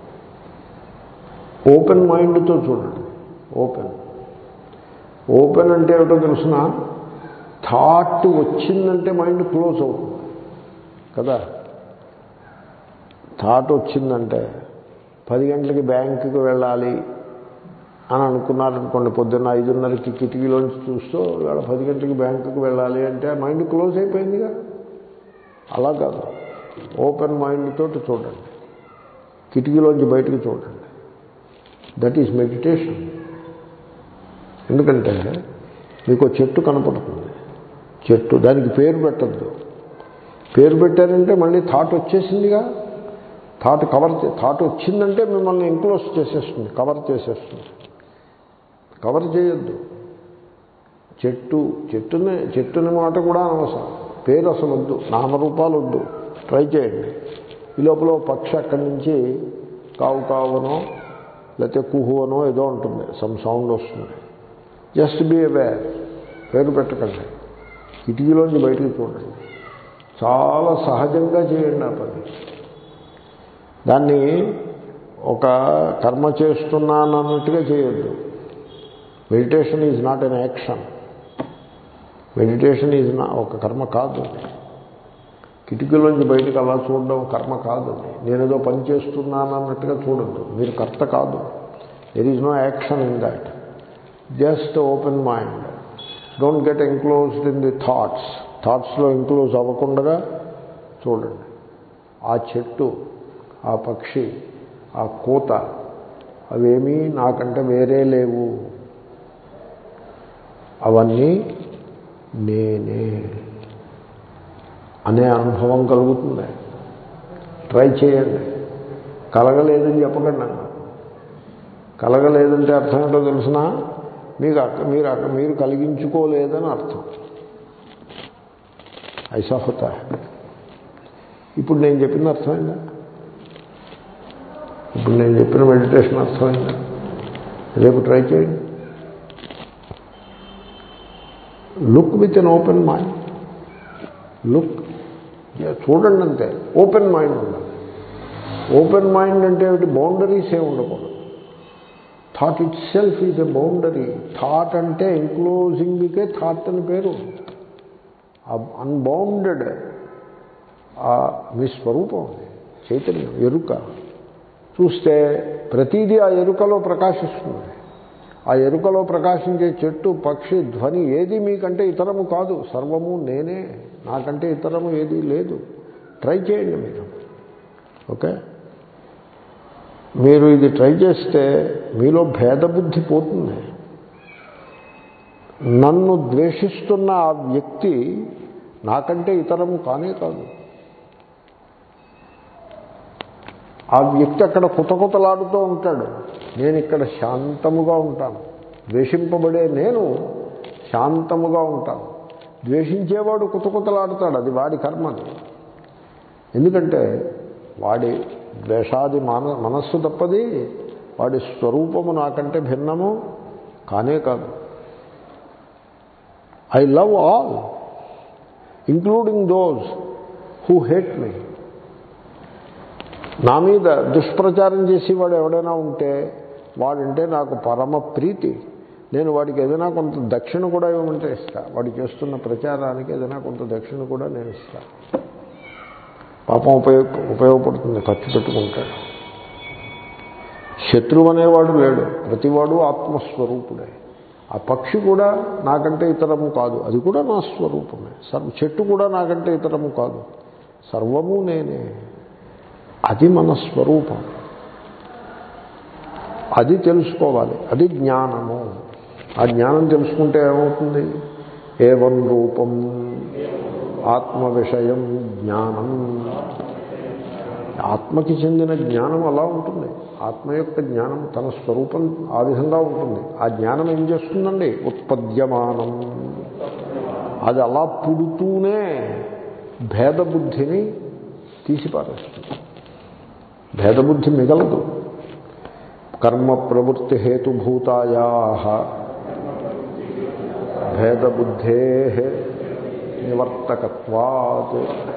ఓపెన్ మైండ్తో చూడండి ఓపెన్ ఓపెన్ అంటే ఏమిటో తెలుసిన థాట్ వచ్చిందంటే మైండ్ క్లోజ్ అవుతుంది కదా థాట్ వచ్చిందంటే పది గంటలకి బ్యాంకుకి వెళ్ళాలి అని అనుకున్నారనుకోండి పొద్దున్న ఐదున్నరకి కిటికీలోంచి చూస్తూ ఇవాళ పది గంటలకి బ్యాంకుకి వెళ్ళాలి అంటే మైండ్ క్లోజ్ అయిపోయిందిగా అలా కాదు ఓపెన్ మైండ్ తోటి చూడండి కిటికీలోంచి బయటకు చూడండి దట్ ఈజ్ మెడిటేషన్ ఎందుకంటే మీకు ఒక చెట్టు కనపడుతుంది చెట్టు దానికి పేరు పెట్టద్దు పేరు పెట్టారంటే మళ్ళీ థాట్ వచ్చేసిందిగా థాట్ కవర్ చే- థాట్ వచ్చిందంటే మిమ్మల్ని ఎంక్లోజ్ చేసేస్తుంది కవర్ చేసేస్తుంది కవర్ చేయొద్దు చెట్టు చెట్టుని చెట్టుని మాట కూడా అనవసరం పేరు అసలు వద్దు నామరూపాలు వద్దు ట్రై చేయండి ఈ లోపల ఓ పక్షి అక్కడి నుంచి కావు కావునో లేకపోతే కుహు అనో ఏదో ఉంటుంది సమ్ సౌండ్ వస్తుంది జస్ట్ బీ అవేర్ పేరు పెట్టకండి కిటికీలోంచి బయటికి చూడండి చాలా సహజంగా చేయండి ఆ పని దాన్ని ఒక కర్మ చేస్తున్నాను అన్నట్టుగా చేయొద్దు meditation is not an action meditation is నా ఒక కర్మ కాదు కిటికీలోంచి బయటకు అలా చూడడం కర్మ కాదు నేనేదో పని చేస్తున్నాను అన్నట్టుగా చూడద్దు మీరు కర్త కాదు there is no action in that just open mind don't get enclosed in the thoughts థాట్స్లో ఎంక్లోజ్ అవ్వకుండా చూడండి ఆ చెట్టు ఆ పక్షి ఆ కూత అవేమీ నాకంటే వేరే లేవు అవన్నీ నేనే అనే అనుభవం కలుగుతుంది ట్రై చేయండి కలగలేదని చెప్పకండి నాకు కలగలేదంటే అర్థం ఏంటో తెలిసిన మీకు అక్క మీరు అక్క మీరు కలిగించుకోలేదని అర్థం ఐసా హోతా హై. ఇప్పుడు నేను చెప్పిన అర్థమైందా ఇప్పుడు నేను చెప్పిన మెడిటేషన్ అర్థమైందా రేపు ట్రై చేయండి look with an open mind look చూడండి అంతే ఓపెన్ మైండ్ ఉండాలి ఓపెన్ మైండ్ అంటే ఏమిటి బౌండరీస్ ఏమి ఉండకూడదు thought itself is a boundary thought అంటే ఎంక్లోజింగ్కే థాట్ అని పేరు అన్బౌండెడ్ మీ స్వరూపం అది చైతన్యం ఎరుక చూస్తే ప్రతిదీ ఆ ఎరుకలో ప్రకాశిస్తుంది ఆ ఎరుకలో ప్రకాశించే చెట్టు పక్షి ధ్వని ఏది మీకంటే ఇతరము కాదు సర్వము నేనే నాకంటే ఇతరము ఏదీ లేదు ట్రై చేయండి మీరు ఓకే మీరు ఇది ట్రై చేస్తే మీలో భేదబుద్ధి పోతుంది నన్ను ద్వేషిస్తున్న ఆ వ్యక్తి నాకంటే ఇతరము కానే కాదు ఆ వ్యక్తి అక్కడ కుతకుతలాడుతూ ఉంటాడు నేను ఇక్కడ శాంతముగా ఉంటాను ద్వేషింపబడే నేను శాంతముగా ఉంటాను ద్వేషించేవాడు కుతకుతలాడుతాడు అది వాడి కర్మ అది ఎందుకంటే వాడి ద్వేషాది మన మనస్సు తప్పది వాడి స్వరూపము నాకంటే భిన్నము కానే కాదు I love all including those who hate me నా మీద దుష్ప్రచారం చేసేవాడు ఎవడైనా ఉంటే వాడంటే నాకు పరమ ప్రీతి నేను వాడికి ఏదైనా కొంత దక్షిణ కూడా ఇవ్వమంటే ఇస్తా వాడు చేస్తున్న ప్రచారానికి ఏదైనా కొంత దక్షిణ కూడా నేను ఇస్తా పాపం ఉపయోగ ఉపయోగపడుతుంది ఖర్చు పెట్టుకుంటాడు శత్రువు అనేవాడు లేడు ప్రతివాడు ఆత్మస్వరూపుడే ఆ పక్షి కూడా నాకంటే ఇతరము కాదు అది కూడా నా స్వరూపమే సర్వ చెట్టు కూడా నాకంటే ఇతరము కాదు సర్వము నేనే అది మన స్వరూపం అది తెలుసుకోవాలి అది జ్ఞానము ఆ జ్ఞానం తెలుసుకుంటే ఏమవుతుంది ఏవం రూపం ఆత్మ విషయం జ్ఞానం ఆత్మకి చెందిన జ్ఞానం అలా ఉంటుంది ఆత్మ యొక్క జ్ఞానం తన స్వరూపం ఆ విధంగా ఉంటుంది ఆ జ్ఞానం ఏం చేస్తుందండి ఉత్పద్యమానం అది అలా పుడుతూనే భేదబుద్ధిని తీసిపారేస్తుంది భేదబుద్ధి మిగలదు కర్మ ప్రవృత్తి హేతుభూతాయా భేదబుద్ధే నివర్తకత్వాత్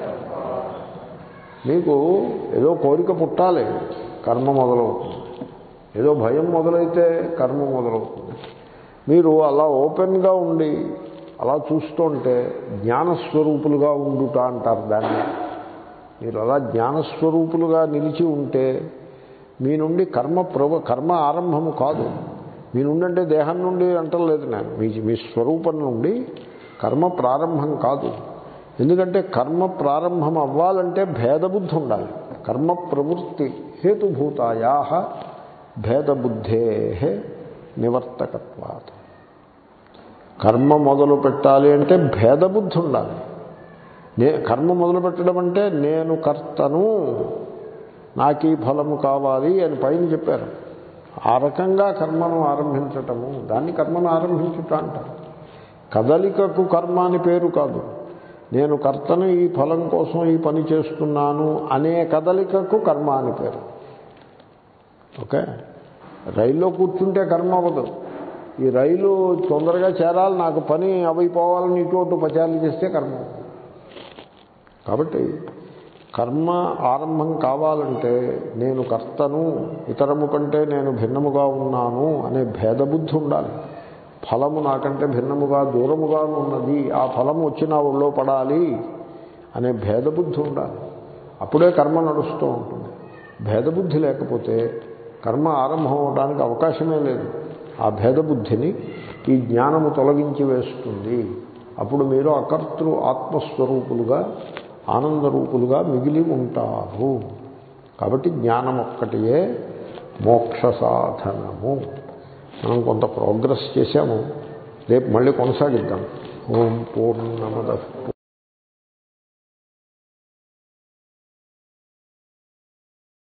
మీకు ఏదో కోరిక పుట్టాలి కర్మ మొదలవుతుంది ఏదో భయం మొదలైతే కర్మ మొదలవుతుంది మీరు అలా ఓపెన్గా ఉండి అలా చూస్తుంటే జ్ఞానస్వరూపులుగా ఉండుట అంటారు దాన్ని మీరు అలా జ్ఞానస్వరూపులుగా నిలిచి ఉంటే మీ నుండి కర్మ ప్రవ కర్మ ఆరంభము కాదు మీ నుండి అంటే దేహం నుండి అంటలేదు నేను మీ మీ స్వరూపం నుండి కర్మ ప్రారంభం కాదు ఎందుకంటే కర్మ ప్రారంభం అవ్వాలంటే భేదబుద్ధి ఉండాలి కర్మ ప్రవృత్తి హేతుభూతాయా భేదబుద్ధే నివర్తకత్వాత్ కర్మ మొదలు పెట్టాలి అంటే భేదబుద్ధి ఉండాలి నే కర్మ మొదలు పెట్టడం అంటే నేను కర్తను నాకు ఈ ఫలము కావాలి అని పైన చెప్పారు ఆ రకంగా కర్మను ఆరంభించటము దాన్ని కర్మను ఆరంభించుట అంటారు కదలికకు కర్మ అని పేరు కాదు నేను కర్తను ఈ ఫలం కోసం ఈ పని చేస్తున్నాను అనే కదలికకు కర్మ అని పేరు ఓకే రైల్లో కూర్చుంటే కర్మ అవ్వదు ఈ రైలు తొందరగా చేరాలి నాకు పని అవైపోవాలని ఇటు అటు పచారాలు చేస్తే కర్మ అవుతుంది. కాబట్టి కర్మ ఆరంభం కావాలంటే నేను కర్తను ఇతరము కంటే నేను భిన్నముగా ఉన్నాను అనే భేదబుద్ధి ఉండాలి ఫలము నాకంటే భిన్నముగా దూరముగా ఉన్నది ఆ ఫలము వచ్చి నా ఒళ్ళో పడాలి అనే భేదబుద్ధి ఉండాలి అప్పుడే కర్మ నడుస్తూ ఉంటుంది భేదబుద్ధి లేకపోతే కర్మ ఆరంభం అవడానికి అవకాశమే లేదు ఆ భేదబుద్ధిని ఈ జ్ఞానము తొలగించి వేస్తుంది అప్పుడు మీరు అకర్తృ ఆత్మస్వరూపులుగా ఆనందరూపులుగా మిగిలి ఉంటారు కాబట్టి జ్ఞానం ఒక్కటియే మోక్ష సాధనము మనం కొంత ప్రోగ్రెస్ చేశాము రేపు మళ్ళీ కొనసాగిద్దాం ఓం పూర్ణమద